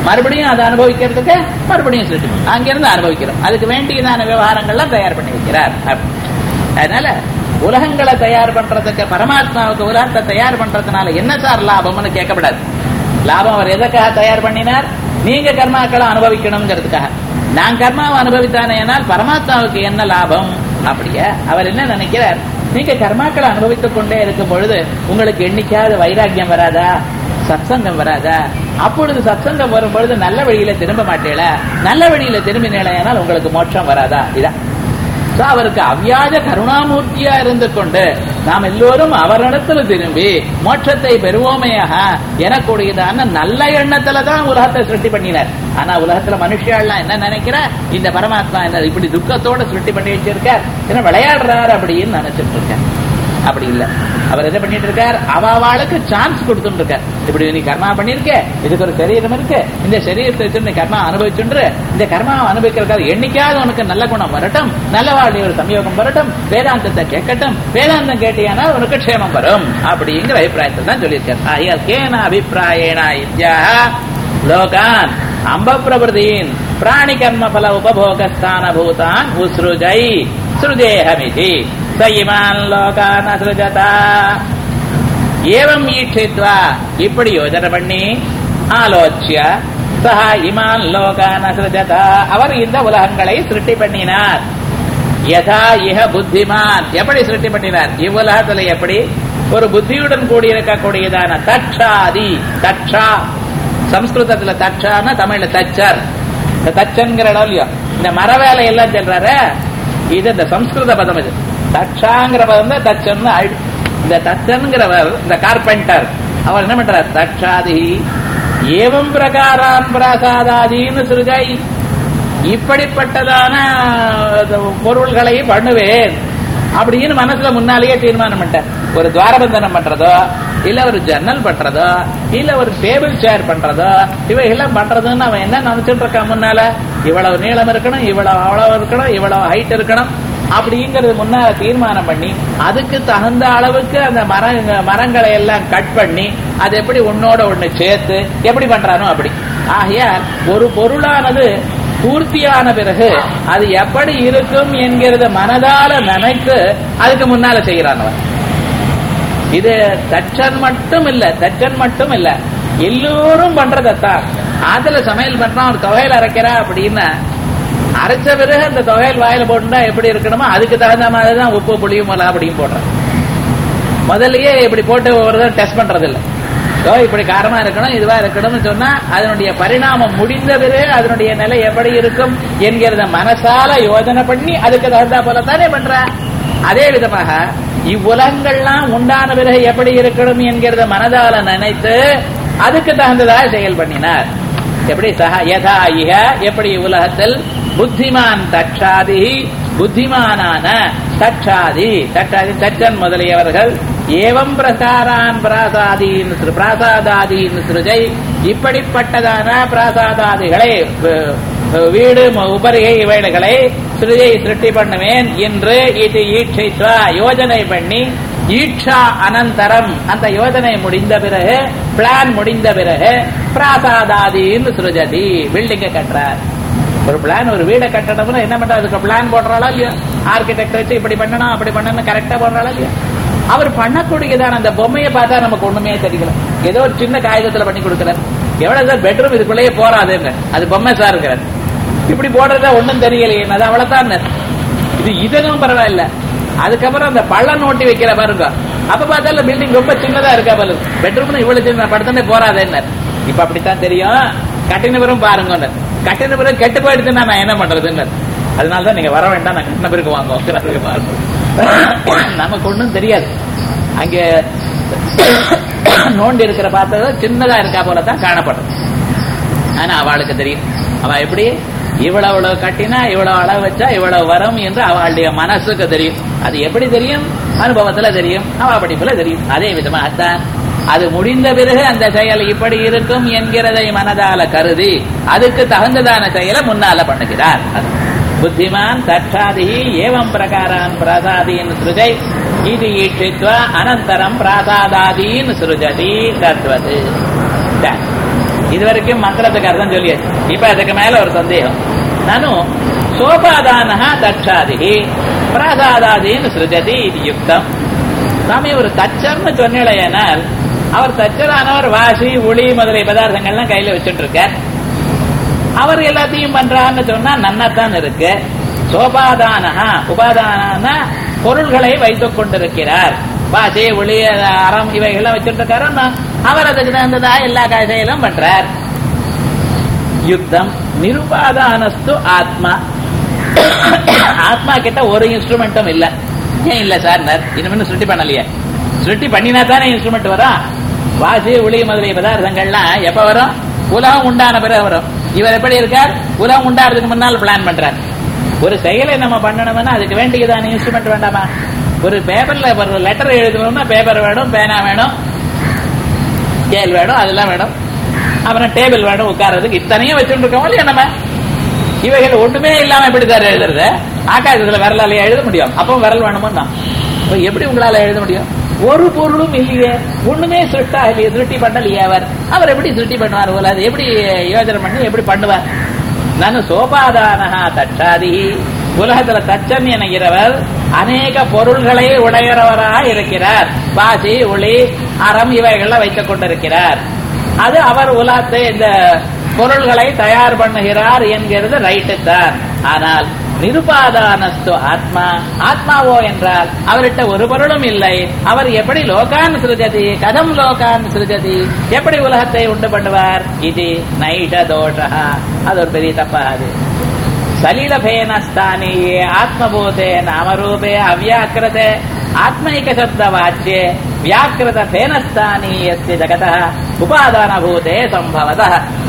மறுபடியும் அதை அனுபவிக்கிறதுக்கு மறுபடியும் சிருஷ்டி அங்கிருந்து அனுபவிக்கிறோம் அதுக்கு வேண்டியதான விவகாரங்கள்லாம் தயார் பண்ணி வைக்கிறார் அப்படி. அதனால உலகங்களை தயார் பண்றதுக்கு பரமாத்மாவுக்கு உலகத்தை தயார் பண்றதுனால என்ன சார் லாபம்னு கேட்கப்படாது லாபம் அவர் எதற்காக தயார் பண்ணினார் நீங்க கர்மாக்களை அனுபவிக்கணுங்கிறதுக்காக நான் கர்மாவை அனுபவித்தானேனால் பரமாத்மாவுக்கு என்ன லாபம் அப்படியா அவர் என்ன நினைக்கிறார் நீங்க கர்மாக்களை அனுபவித்துக் கொண்டே இருக்கும் பொழுது உங்களுக்கு என்னைக்காவது வைராக்கியம் வராதா சத்சங்கம் வராதா அப்பொழுது சத்சங்கம் வரும் பொழுது நல்ல வழியில திரும்ப மாட்டேல நல்ல வழியில திரும்பினேனால் உங்களுக்கு மோட்சம் வராதா இதான் So, அவருக்கு அவ்வியாஜ கருணாமூர்த்தியா இருந்து கொண்டு நாம் எல்லோரும் அவரிடத்துல திரும்பி மோட்சத்தை பெறுவோமேயாக எனக்கூடியதான நல்ல எண்ணத்துல தான் உலகத்தை சிருஷ்டி பண்ணினார் ஆனா உலகத்துல மனுஷியாள்லாம் என்ன நினைக்கிறா இந்த பரமாத்மா என்ன இப்படி துக்கத்தோட சிருஷ்டி பண்ணி வச்சிருக்கார் என்ன விளையாடுறாரு அப்படின்னு நினைச்சிட்டு இருக்கார் அப்படி இல்ல அவர் என்ன பண்ணிட்டு இருக்கார் அவாளுக்கு சான்ஸ் கொடுத்துட்டு இருக்கார் இப்படி நீ கர்மா பண்ணிருக்க இதுக்கு ஒரு சரீரம் இருக்கு இந்த சரீரத்தை வச்சு நீ கர்மா அனுபவிச்சுன்று இந்த கர்மா அனுபவிக்கிறதுக்காக என்னைக்காவது உனக்கு நல்ல குணம் வரட்டும் நல்ல வாழ்க்கை ஒரு சமயோகம் வரட்டும் வேதாந்தத்தை கேட்கட்டும் வேதாந்தம் கேட்டியானா உனக்கு க்ஷேமம் வரும் அப்படிங்கிற அபிப்பிராயத்தை தான் சொல்லியிருக்கார் ஆகியால் கேன அபிப்பிராயேனா இத்யா லோகான் அம்ப பிரபுதீன் பிராணி கர்ம பல உபபோகஸ்தான பூதான் உஸ்ருஜை சுருஜேஹமிதி ச இமான் லோகான் அசுஜதா ஏவம் ஈட்சித்வா இப்படி யோஜனை பண்ணி ஆலோச்சிய சஹா இமான் லோகான் அசுஜதா அவர் இந்த உலகங்களை சிருஷ்டி பண்ணினார் யதா இஹ புத்திமான் எப்படி சிருஷ்டி பண்ணினார் இவ்வுலகத்துல எப்படி ஒரு புத்தியுடன் கூடியிருக்கக்கூடியதான தட்சாதி தட்சா சம்ஸ்கிருதத்துல தட்சான தமிழ்ல தச்சர் இந்த தச்சன்கிற இடம் இல்லையோ இந்த மர வேலை எல்லாம் சொல்றாரு இது இந்த சம்ஸ்கிருத பதம் இது தட்சாங்கிற பதம் தான் தச்சன் ஆயிடும் இந்த தச்சன்கிறவர் இந்த கார்பெண்டர் அவர் என்ன பண்றார் தட்சாதி ஏவம் பிரகாரான் பிராசாதாதின்னு சிறுகை இப்படிப்பட்டதான அஹ், பொருள்களை பண்ணுவேன் அப்படின்னு மனசுல முன்னாலேயே தீர்மானம் பண்ணிட்டார் ஒரு துவாரபந்தனம் பண்றதோ இல்ல ஒரு ஜன்னல் பண்றதோ இல்ல ஒரு டேபிள் சேர் பண்றதோ இவைகள்லாம் பண்றதுன்னு அவன் என்ன நினைச்சிட்டு இருக்கான் முன்னால இவ்வளவு நீளம் இருக்கணும் இவ்வளவு அவ்வளவு இருக்கணும் இவ்வளவு ஹைட் இருக்கணும் அப்படிங்கறது முன்னால தீர்மானம் பண்ணி அதுக்கு தகுந்த அளவுக்கு அந்த மர மரங்களை எல்லாம் கட் பண்ணி அது எப்படி ஒன்னோட ஒண்ணு சேர்த்து எப்படி பண்றானோ அப்படி ஆகையால் ஒரு பொருளானது பூர்த்தியான பிறகு அது எப்படி இருக்கும் என்கிறத மனதால நினைத்து அதுக்கு முன்னால செய்கிறான் அவன் இது தச்சன் மட்டும் இல்ல தச்சன் மட்டும் இல்ல எல்லோரும் பண்றதத்தான் ஆத்துல சமையல் பண்றான் ஒரு தொகையில் அரைக்கிறா அப்படின்னா அரைச்ச பிறகு அந்த தொகையில் வாயில போட்டுட்டா எப்படி இருக்கணுமோ அதுக்கு தகுந்த மாதிரி தான் உப்பு புளியும் மிளகா அப்படியும் போடுறான் முதல்லயே இப்படி போட்டு ஒரு தடவை டெஸ்ட் பண்றது இல்ல ஓ இப்படி காரமா இருக்கணும் இதுவா இருக்கணும்னு சொன்னா அதனுடைய பரிணாமம் முடிந்த பிறகு அதனுடைய நிலை எப்படி இருக்கும் என்கிறத மனசால யோஜனை பண்ணி அதுக்கு தகுந்தா போல தானே பண்ற அதே விதமாக இவ்வுலகங்கள்லாம் உண்டான பிறகு எப்படி இருக்கணும் என்கிறத மனதால நினைத்து அதுக்கு தகுந்ததாக செயல் பண்ணினார் எப்படி சஹ யதா இஹ எப்படி உலகத்தில் புத்திமான் தட்சாதி புத்திமானான தட்சாதி தட்சாதி தச்சன் முதலியவர்கள் ஏவம் பிரசாரான் பிராசாதீன் சிரு- பிராசாதாதீன் சிருஜை இப்படிப்பட்டதான பிராசாதாதிகளை வி- வீடு ம- உபரிகை இவைகளை சிறுஜை சிருஷ்டி பண்ணுவேன் என்று இது ஈட்சைத்வா யோஜனை பண்ணி ஈட்சா அனந்தரம் அந்த யோஜனை முடிந்த பிறகு பிளான் முடிந்த பிறகு பிராசாதாதின்னு சுருஜதி பில்டிங்க கட்டுறார் ஒரு பிளான் ஒரு வீடை கட்டணும்னா என்ன பண்றா அதுக்கு பிளான் போடுறாளா இல்லையா ஆர்கிடெக்ட் வச்சு இப்படி பண்ணணும் அப்படி பண்ணணும் கரெக்டா போடுறாளா இல்லையா அவர் பண்ணக்கூடியதான அந்த பொம்மையை பார்த்தா நமக்கு ஒண்ணுமே தெரியல ஏதோ ஒரு சின்ன காகிதத்துல பண்ணி கொடுக்குறார் எவ்வளவு சார் பெட்ரூம் இதுக்குள்ளேயே போறாதுன்னு அது பொம்மை சார் இருக்கிறார் இப்படி போடுறதா ஒண்ணும் தெரியலையே அது அவ்வளவுதான் இது இதுவும் பரவாயில்ல அதுக்கப்புறம் அந்த பள்ளம் நோட்டி வைக்கிற பாருங்க அப்ப பார்த்தாலும் பில்டிங் ரொம்ப சின்னதா இருக்கா பாரு பெட்ரூம் இவ்வளவு சின்ன படுத்தனே போறாதேன்னு இப்ப அப்படித்தான் தெரியும் கட்டின பிறகு பாருங்க கட்டின பிறகு கெட்டு போயிடுச்சுன்னா நான் என்ன பண்றதுன்னு அதனாலதான் நீங்க வர வேண்டாம் நான் கட்டின பிறகு வாங்க நமக்கு ஒண்ணும் தெரியாது அங்க நோண்டி இருக்கிற பார்த்தது சின்னதா இருக்கா போல தான் காணப்படுறது ஆனா அவளுக்கு தெரியும் அவ எப்படி இவ்வளவு இவ்வளவு கட்டினா இவ்வளவு அளவு வச்சா இவ்வளவு வரும் என்று அவளுடைய மனசுக்கு தெரியும் அது எப்படி தெரியும் அனுபவத்துல தெரியும் அவ படிப்புல தெரியும் அதே விதமா அதான் அது முடிந்த பிறகு அந்த செயல் இப்படி இருக்கும் என்கிறதை மனதால கருதி அதுக்கு தகுந்ததான செயலை முன்னால பண்ணுகிறார் புத்திமான் தட்சாதி ஏவம் பிரகாரான் பிராசாதீன் சுருஜை இது ஈட்சித்வா அனந்தரம் பிராசாதாதீன் சுருஜதி தத்வது இது வரைக்கும் மந்திரத்துக்கு அர்த்தம் சொல்லியாச்சு இப்ப அதுக்கு மேல ஒரு சந்தேகம் நானும் சோபாதான தட்சாதி பிரசாதாதின்னு சிருஜதி இது யுக்தம் சாமி ஒரு தச்சர்னு சொன்னேனால் அவர் தச்சரானவர் வாசி உளி முதலிய பதார்த்தங்கள்லாம் கையில வச்சுட்டு இருக்கார் அவர் எல்லாத்தையும் பண்றான்னு சொன்னா நன்னத்தான் இருக்கு சோபாதானஹா உபாதான பொருள்களை வைத்துக் கொண்டிருக்கிறார் வாசி ஒளி அறம் இவைகள்லாம் வச்சுட்டு இருக்காரு அவர் அதுக்கு தகுந்ததா எல்லா செயலும் பண்றார் யுக்தம் நிருபாதானஸ்து ஆத்மா ஆத்மா கிட்ட ஒரு இன்ஸ்ட்ருமெண்ட்டும் இல்ல ஏன் இல்ல சார் இன்னும் சுருட்டி பண்ணலையே சுருட்டி பண்ணினா தானே இன்ஸ்ட்ருமெண்ட் வரும் வாசி ஒளி முதலிய பதார்த்தங்கள்லாம் எப்ப வரும் உலகம் உண்டான பிறகு வரும் இவர் எப்படி இருக்கார் உலகம் உண்டாடுறதுக்கு முன்னால் பிளான் பண்றார் ஒரு செயலை நம்ம பண்ணணும்னா அதுக்கு வேண்டியதான இன்ஸ்ட்ருமெண்ட் வேண்டாமா ஒரு பேப்பர்ல ஒரு லெட்டர் எழுதணும்னா பேப்பர் வேணும் பேனா வேணும் ஸ்கேல் வேணும் அதெல்லாம் வேணும் அப்புறம் டேபிள் வேணும் உட்கார்றதுக்கு இத்தனையும் வச்சுட்டு இருக்கோம் இல்லையா நம்ம இவைகள் ஒண்ணுமே இல்லாம எப்படி சார் எழுதுறது ஆகாசத்துல விரலால எழுத முடியும் அப்போ விரல் வேணுமோ தான் எப்படி உங்களால எழுத முடியும் ஒரு பொருளும் இல்லையே ஒண்ணுமே சுருட்டா இல்லையே சுருட்டி பண்ணலையே அவர் அவர் எப்படி சுருட்டி பண்ணுவார் போல அது எப்படி யோஜனை பண்ணி எப்படி பண்ணுவார் நான் சோபாதானஹா தட்டாதி உலகத்துல தச்சன் என்கிறவர் அநேக பொருள்களை உடையறவராக இருக்கிறார் பாசி ஒளி அறம் இவைகள்லாம் வைத்துக் கொண்டிருக்கிறார் அது அவர் உலகத்தை இந்த பொருள்களை தயார் பண்ணுகிறார் என்கிறது ரைட்டு தான் ஆனால் நிருபாதானஸ்து ஆத்மா ஆத்மாவோ என்றால் அவர்கிட்ட ஒரு பொருளும் இல்லை அவர் எப்படி லோகான் சிருஜதி கதம் லோகான் சிருஜதி எப்படி உலகத்தை உண்டு பண்ணுவார் இது நைஷ தோஷா அது ஒரு பெரிய தப்பாது சலிலபேனஸ்தானியே ஆத்மபூதே நாமரூபே அவ்யாக்கிரதே ஆத்மைக சப்த வாச்சியே வியாக்கிருத பேனஸ்தானீயஸ்ய ஜகத உபாதானபூதே சம்பவத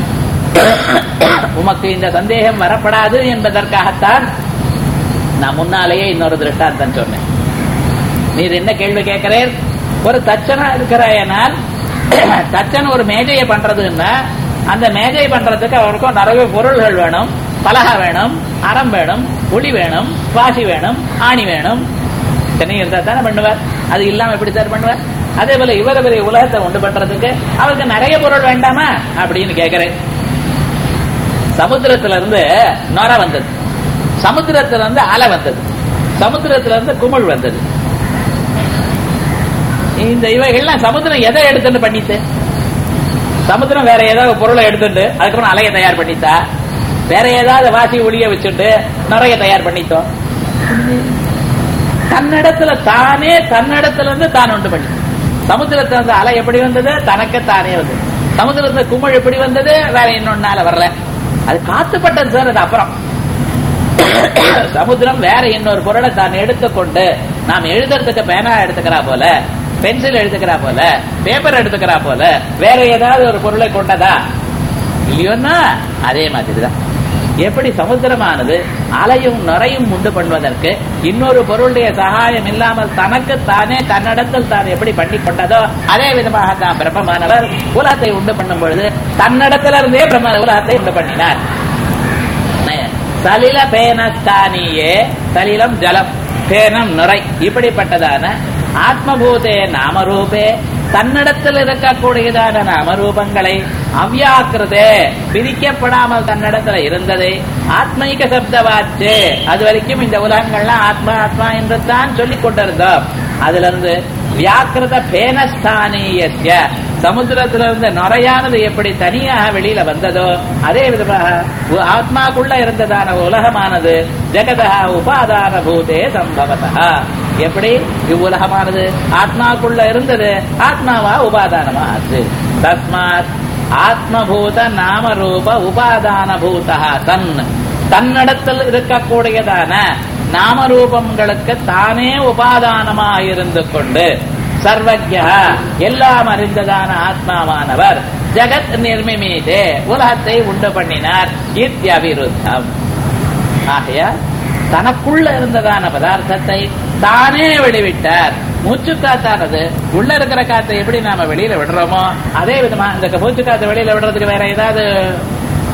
உமக்கு இந்த சந்தேகம் வரப்படாது என்பதற்காகத்தான் நான் முன்னாலேயே இன்னொரு திருஷ்டாந்தம் சொன்னேன் நீர் என்ன கேள்வி கேட்கிறேன் ஒரு தச்சனா இருக்கிறாயனால் தச்சன் ஒரு மேஜையை பண்றதுன்னா அந்த மேஜை பண்றதுக்கு அவருக்கும் நிறைய பொருள்கள் வேணும் பலகை வேணும் அறம் வேணும் ஒளி வேணும் வாசி வேணும் ஆணி வேணும் இத்தனை இருந்தா தானே பண்ணுவார் அது இல்லாம எப்படி சார் பண்ணுவார் அதே போல இவர பெரிய உலகத்தை உண்டு பண்றதுக்கு அவருக்கு நிறைய பொருள் வேண்டாமா அப்படின்னு கேட்கிறேன் சமுத்திரத்துல இருந்து நொர வந்தது சமுத்திரத்துல இருந்து அலை வந்தது சமுத்திரத்துல இருந்து குமிழ் வந்தது இந்த இவைகள்லாம் சமுத்திரம் எதை எடுத்துட்டு பண்ணிட்டு சமுத்திரம் வேற ஏதாவது பொருளை எடுத்துட்டு அதுக்கப்புறம் அலையை தயார் பண்ணித்தா வேற ஏதாவது வாசி ஒளிய வச்சுட்டு நிறைய தயார் பண்ணித்தோம் தன்னிடத்துல தானே தன்னிடத்துல இருந்து தான் உண்டு பண்ணி சமுத்திரத்துல இருந்து அலை எப்படி வந்தது தனக்கு தானே வந்தது சமுத்திரத்துல குமிழ் எப்படி வந்தது வேற இன்னொன்னால வரல அது காத்துப்பட்டது சார் அது அப்புறம் சமுத்திரம் வேற இன்னொரு பொருளை தான் எடுத்துக்கொண்டு நாம் எழுதுறதுக்கு பேனா எடுத்துக்கிறா போல பென்சில் எடுத்துக்கிறா போல பேப்பர் எடுத்துக்கிறா போல வேற ஏதாவது ஒரு பொருளை கொண்டதா இல்லையோன்னா அதே மாதிரிதான் எப்படி சமுத்திரமானது அலையும் நுரையும் உண்டு பண்ணுவதற்கு இன்னொரு பொருளுடைய சகாயம் இல்லாமல் தனக்கு தானே தன்னிடத்தில் தான் எப்படி பண்ணி கொண்டதோ அதே விதமாக தான் பிரம்மமானவர் உலகத்தை உண்டு பண்ணும் பொழுது தன்னிடத்திலிருந்தே பிரம்ம உலகத்தை உண்டு பண்ணினார் சலில பேனஸ்தானியே சலிலம் ஜலம் பேனம் நுரை இப்படிப்பட்டதான ஆத்மபூதே நாமரூபே தன்னிடத்தில் இருக்கக்கூடியதான நாமரூபங்களை அவ்யாக்கிருதே பிரிக்கப்படாமல் தன்னிடத்துல இருந்ததை ஆத்மீக சப்தவாச்சு அது வரைக்கும் இந்த உலகங்கள்லாம் ஆத்மா ஆத்மா என்று தான் சொல்லிக் கொண்டிருந்தோம் அதுல இருந்து வியாக்கிருத பேனஸ்தானிய சமுத்திரத்திலிருந்து நுரையானது எப்படி தனியாக வெளியில வந்ததோ அதே விதமாக ஆத்மாக்குள்ள இருந்ததான உலகமானது ஜெகதா உபாதான பூதே சம்பவத்தா எப்படி இவ்வுலகமானது ஆத்மாக்குள்ள இருந்தது ஆத்மாவா உபாதானமா ஆச்சு தஸ்மாத் ஆத்மபூத நாமரூப உபாதான பூதா தன் தன்னிடத்தில் இருக்கக்கூடியதான நாமரூபங்களுக்கு தானே உபாதானமாக இருந்து கொண்டு சர்வஜா எல்லாம் அறிந்ததான ஆத்மாவானவர் ஜெகத் நிர்மிமீதே உலகத்தை உண்டு பண்ணினார் இத்தியவிருத்தம் ஆகையால் தனக்குள்ள இருந்ததான பதார்த்தத்தை தானே வெளிவிட்டார் மூச்சு காத்தானது உள்ள இருக்கிற காத்தை எப்படி நாம வெளியில விடுறோமோ அதே விதமா இந்த மூச்சு காத்தை வெளியில விடுறதுக்கு வேற ஏதாவது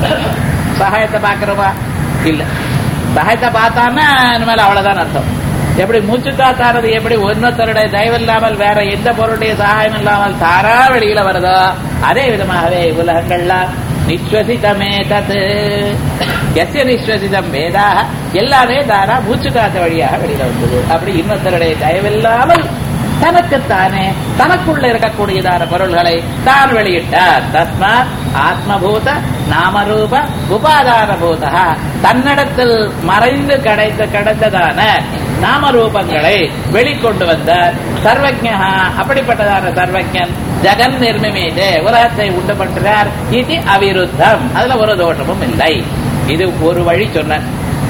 சகாயத்தை பாக்குறோமா இல்ல சகாயத்தை பார்த்தான்னா இனிமேல் அவ்வளவுதான் அர்த்தம் எப்படி மூச்சுக்கா தாரது எப்படி ஒன்னொருத்தருடைய தயவில்லாமல் வேற எந்த பொருளுடைய சகாயம் இல்லாமல் தாரா வெளியில வருதோ அதே விதமாகவே உலகங்கள்லாம் நிஸ்வசிதமே தத்து எஸ்ய நிஸ்வசிதம் வேதாக எல்லாமே தாரா மூச்சு காத்த வழியாக வெளியில வந்தது அப்படி இன்னொருத்தருடைய தயவில்லாமல் தனக்குத்தானே தனக்குள்ள இருக்கக்கூடியதான பொருள்களை தான் வெளியிட்டார் தஸ்மாத் ஆத்மபூத நாமரூப உபாதான பூதா தன்னிடத்தில் மறைந்து கிடைத்த கிடைத்ததான நாமரூபங்களை வெளிக்கொண்டு வந்த சர்வஜா அப்படிப்பட்டதான சர்வஜன் ஜெகன் நிர்மிமீதே உலகத்தை உண்டு பண்றார் இது அவிருத்தம் அதுல ஒரு தோஷமும் இல்லை இது ஒரு வழி சொன்ன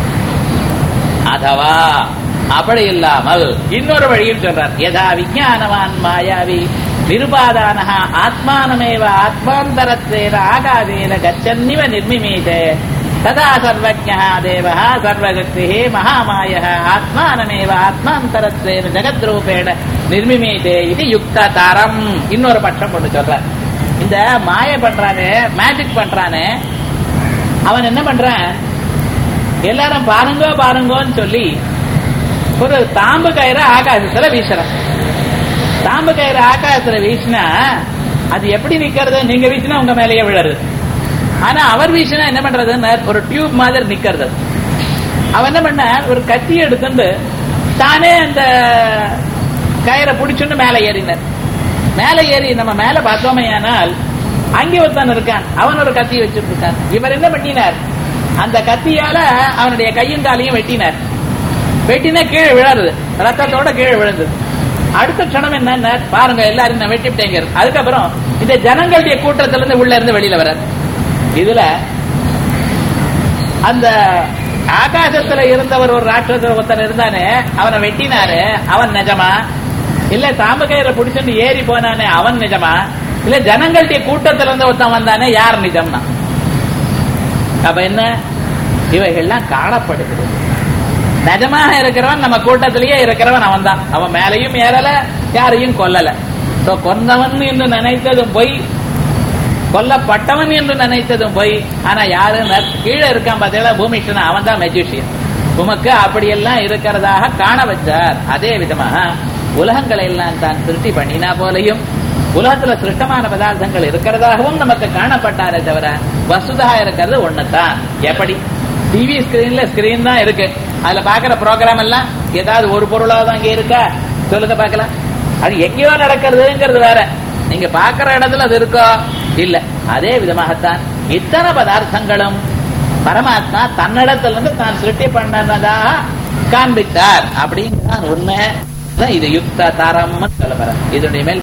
அதவா அப்படி இல்லாமல் இன்னொரு வழியில் சொல்றார் யதா விஞ்ஞானவான் மாயாவி நிருபாதான ஆத்மானமேவ ஆத்மாந்தரத்தேன ஆகாதேன கச்சன்னிவ நிர்மிமீதே ததா சர்வஜா தேவ சர்வசக்தி மகாமாய ஆத்மானமேவ ஆத்மாந்தரத்தேன ஜெகத்ரூபேண நிர்மிமீதே இது யுக்த தரம் இன்னொரு பட்சம் கொண்டு சொல்றார் இந்த மாய பண்றானே மேஜிக் பண்றானே அவன் என்ன பண்றான் எல்லாரும் பாருங்கோ பாருங்கோன்னு சொல்லி ஒரு தாம்பு கயிறு ஆகாசத்துல வீசுறான் தாம்பு கயிறு ஆகாசத்துல வீசினா அது எப்படி நிக்கிறது நீங்க வீசினா உங்க மேலேயே விழறது ஆனா அவர் வீசினா என்ன பண்றதுன்னு ஒரு டியூப் மாதிரி நிக்கிறது அவன் என்ன பண்ண ஒரு கத்தி எடுத்துட்டு தானே அந்த கயிறை பிடிச்சுன்னு மேல ஏறினார் மேல ஏறி நம்ம மேல பார்த்தோமே ஆனால் அங்கே ஒருத்தன் இருக்கான் அவன் ஒரு கத்தி வச்சுட்டு இருக்கான் இவர் என்ன பண்ணினார் அந்த கத்தியால அவனுடைய கையும் காலையும் வெட்டினார் வெட்டினா கீழே விழாது ரத்தத்தோட கீழே விழுந்தது அடுத்த க்ஷணம் என்ன பாருங்க எல்லாரும் நான் வெட்டிவிட்டேங்க அதுக்கப்புறம் இந்த ஜனங்களுடைய கூட்டத்துல இருந்து உள்ள இருந்து வெளியில வராது இதுல அந்த ஆகாசத்துல இருந்தவர் ஒரு ராட்சச ஒருத்தன் இருந்தானே அவனை வெட்டினாரு அவன் நிஜமா இல்ல தாம்பு கயிறை பிடிச்சுட்டு ஏறி போனானே அவன் நிஜமா இல்ல ஜனங்களுடைய கூட்டத்துல இருந்து ஒருத்தன் வந்தானே யார் நிஜம்னா அப்ப என்ன இவைகள்லாம் காணப்படுகிறது நிஜமாக இருக்கிறவன் நம்ம கூட்டத்திலேயே இருக்கிறவன் அவன் தான் அவன் மேலையும் ஏறல யாரையும் கொல்லல சோ கொன்னவன் என்று நினைத்ததும் பொய் கொல்லப்பட்டவன் என்று நினைத்ததும் பொய் ஆனா யாரு கீழே இருக்கான் பார்த்தீங்களா பூமிஷ்ணன் அவன் தான் மெஜிஷியன் உமக்கு அப்படியெல்லாம் இருக்கிறதாக காண வச்சார் அதே விதமாக உலகங்களை எல்லாம் தான் திருஷ்டி பண்ணினா போலையும் உலகத்துல சிருஷ்டமான பதார்த்தங்கள் இருக்கிறதாகவும் நமக்கு காணப்பட்டாரே தவிர வசுதா இருக்கிறது ஒண்ணுதான் எப்படி டிவி ஸ்கிரீன்ல ஸ்கிரீன் தான் இருக்கு அதுல பாக்குற ப்ரோக்ராம் எல்லாம் ஏதாவது ஒரு பொருளாக தான் இங்க இருக்கா சொல்லுங்க பாக்கலாம் அது எங்கேயோ நடக்கிறதுங்கிறது வேற நீங்க பாக்குற இடத்துல அது இருக்கோ இல்ல அதே விதமாகத்தான் இத்தனை பதார்த்தங்களும் பரமாத்மா தன்னிடத்திலிருந்து தான் சிருஷ்டி பண்ணதாக காண்பித்தார் அப்படிங்கிறான் உண்மை இது யுக்த தரம் சொல்ல இதனுடைய மேல்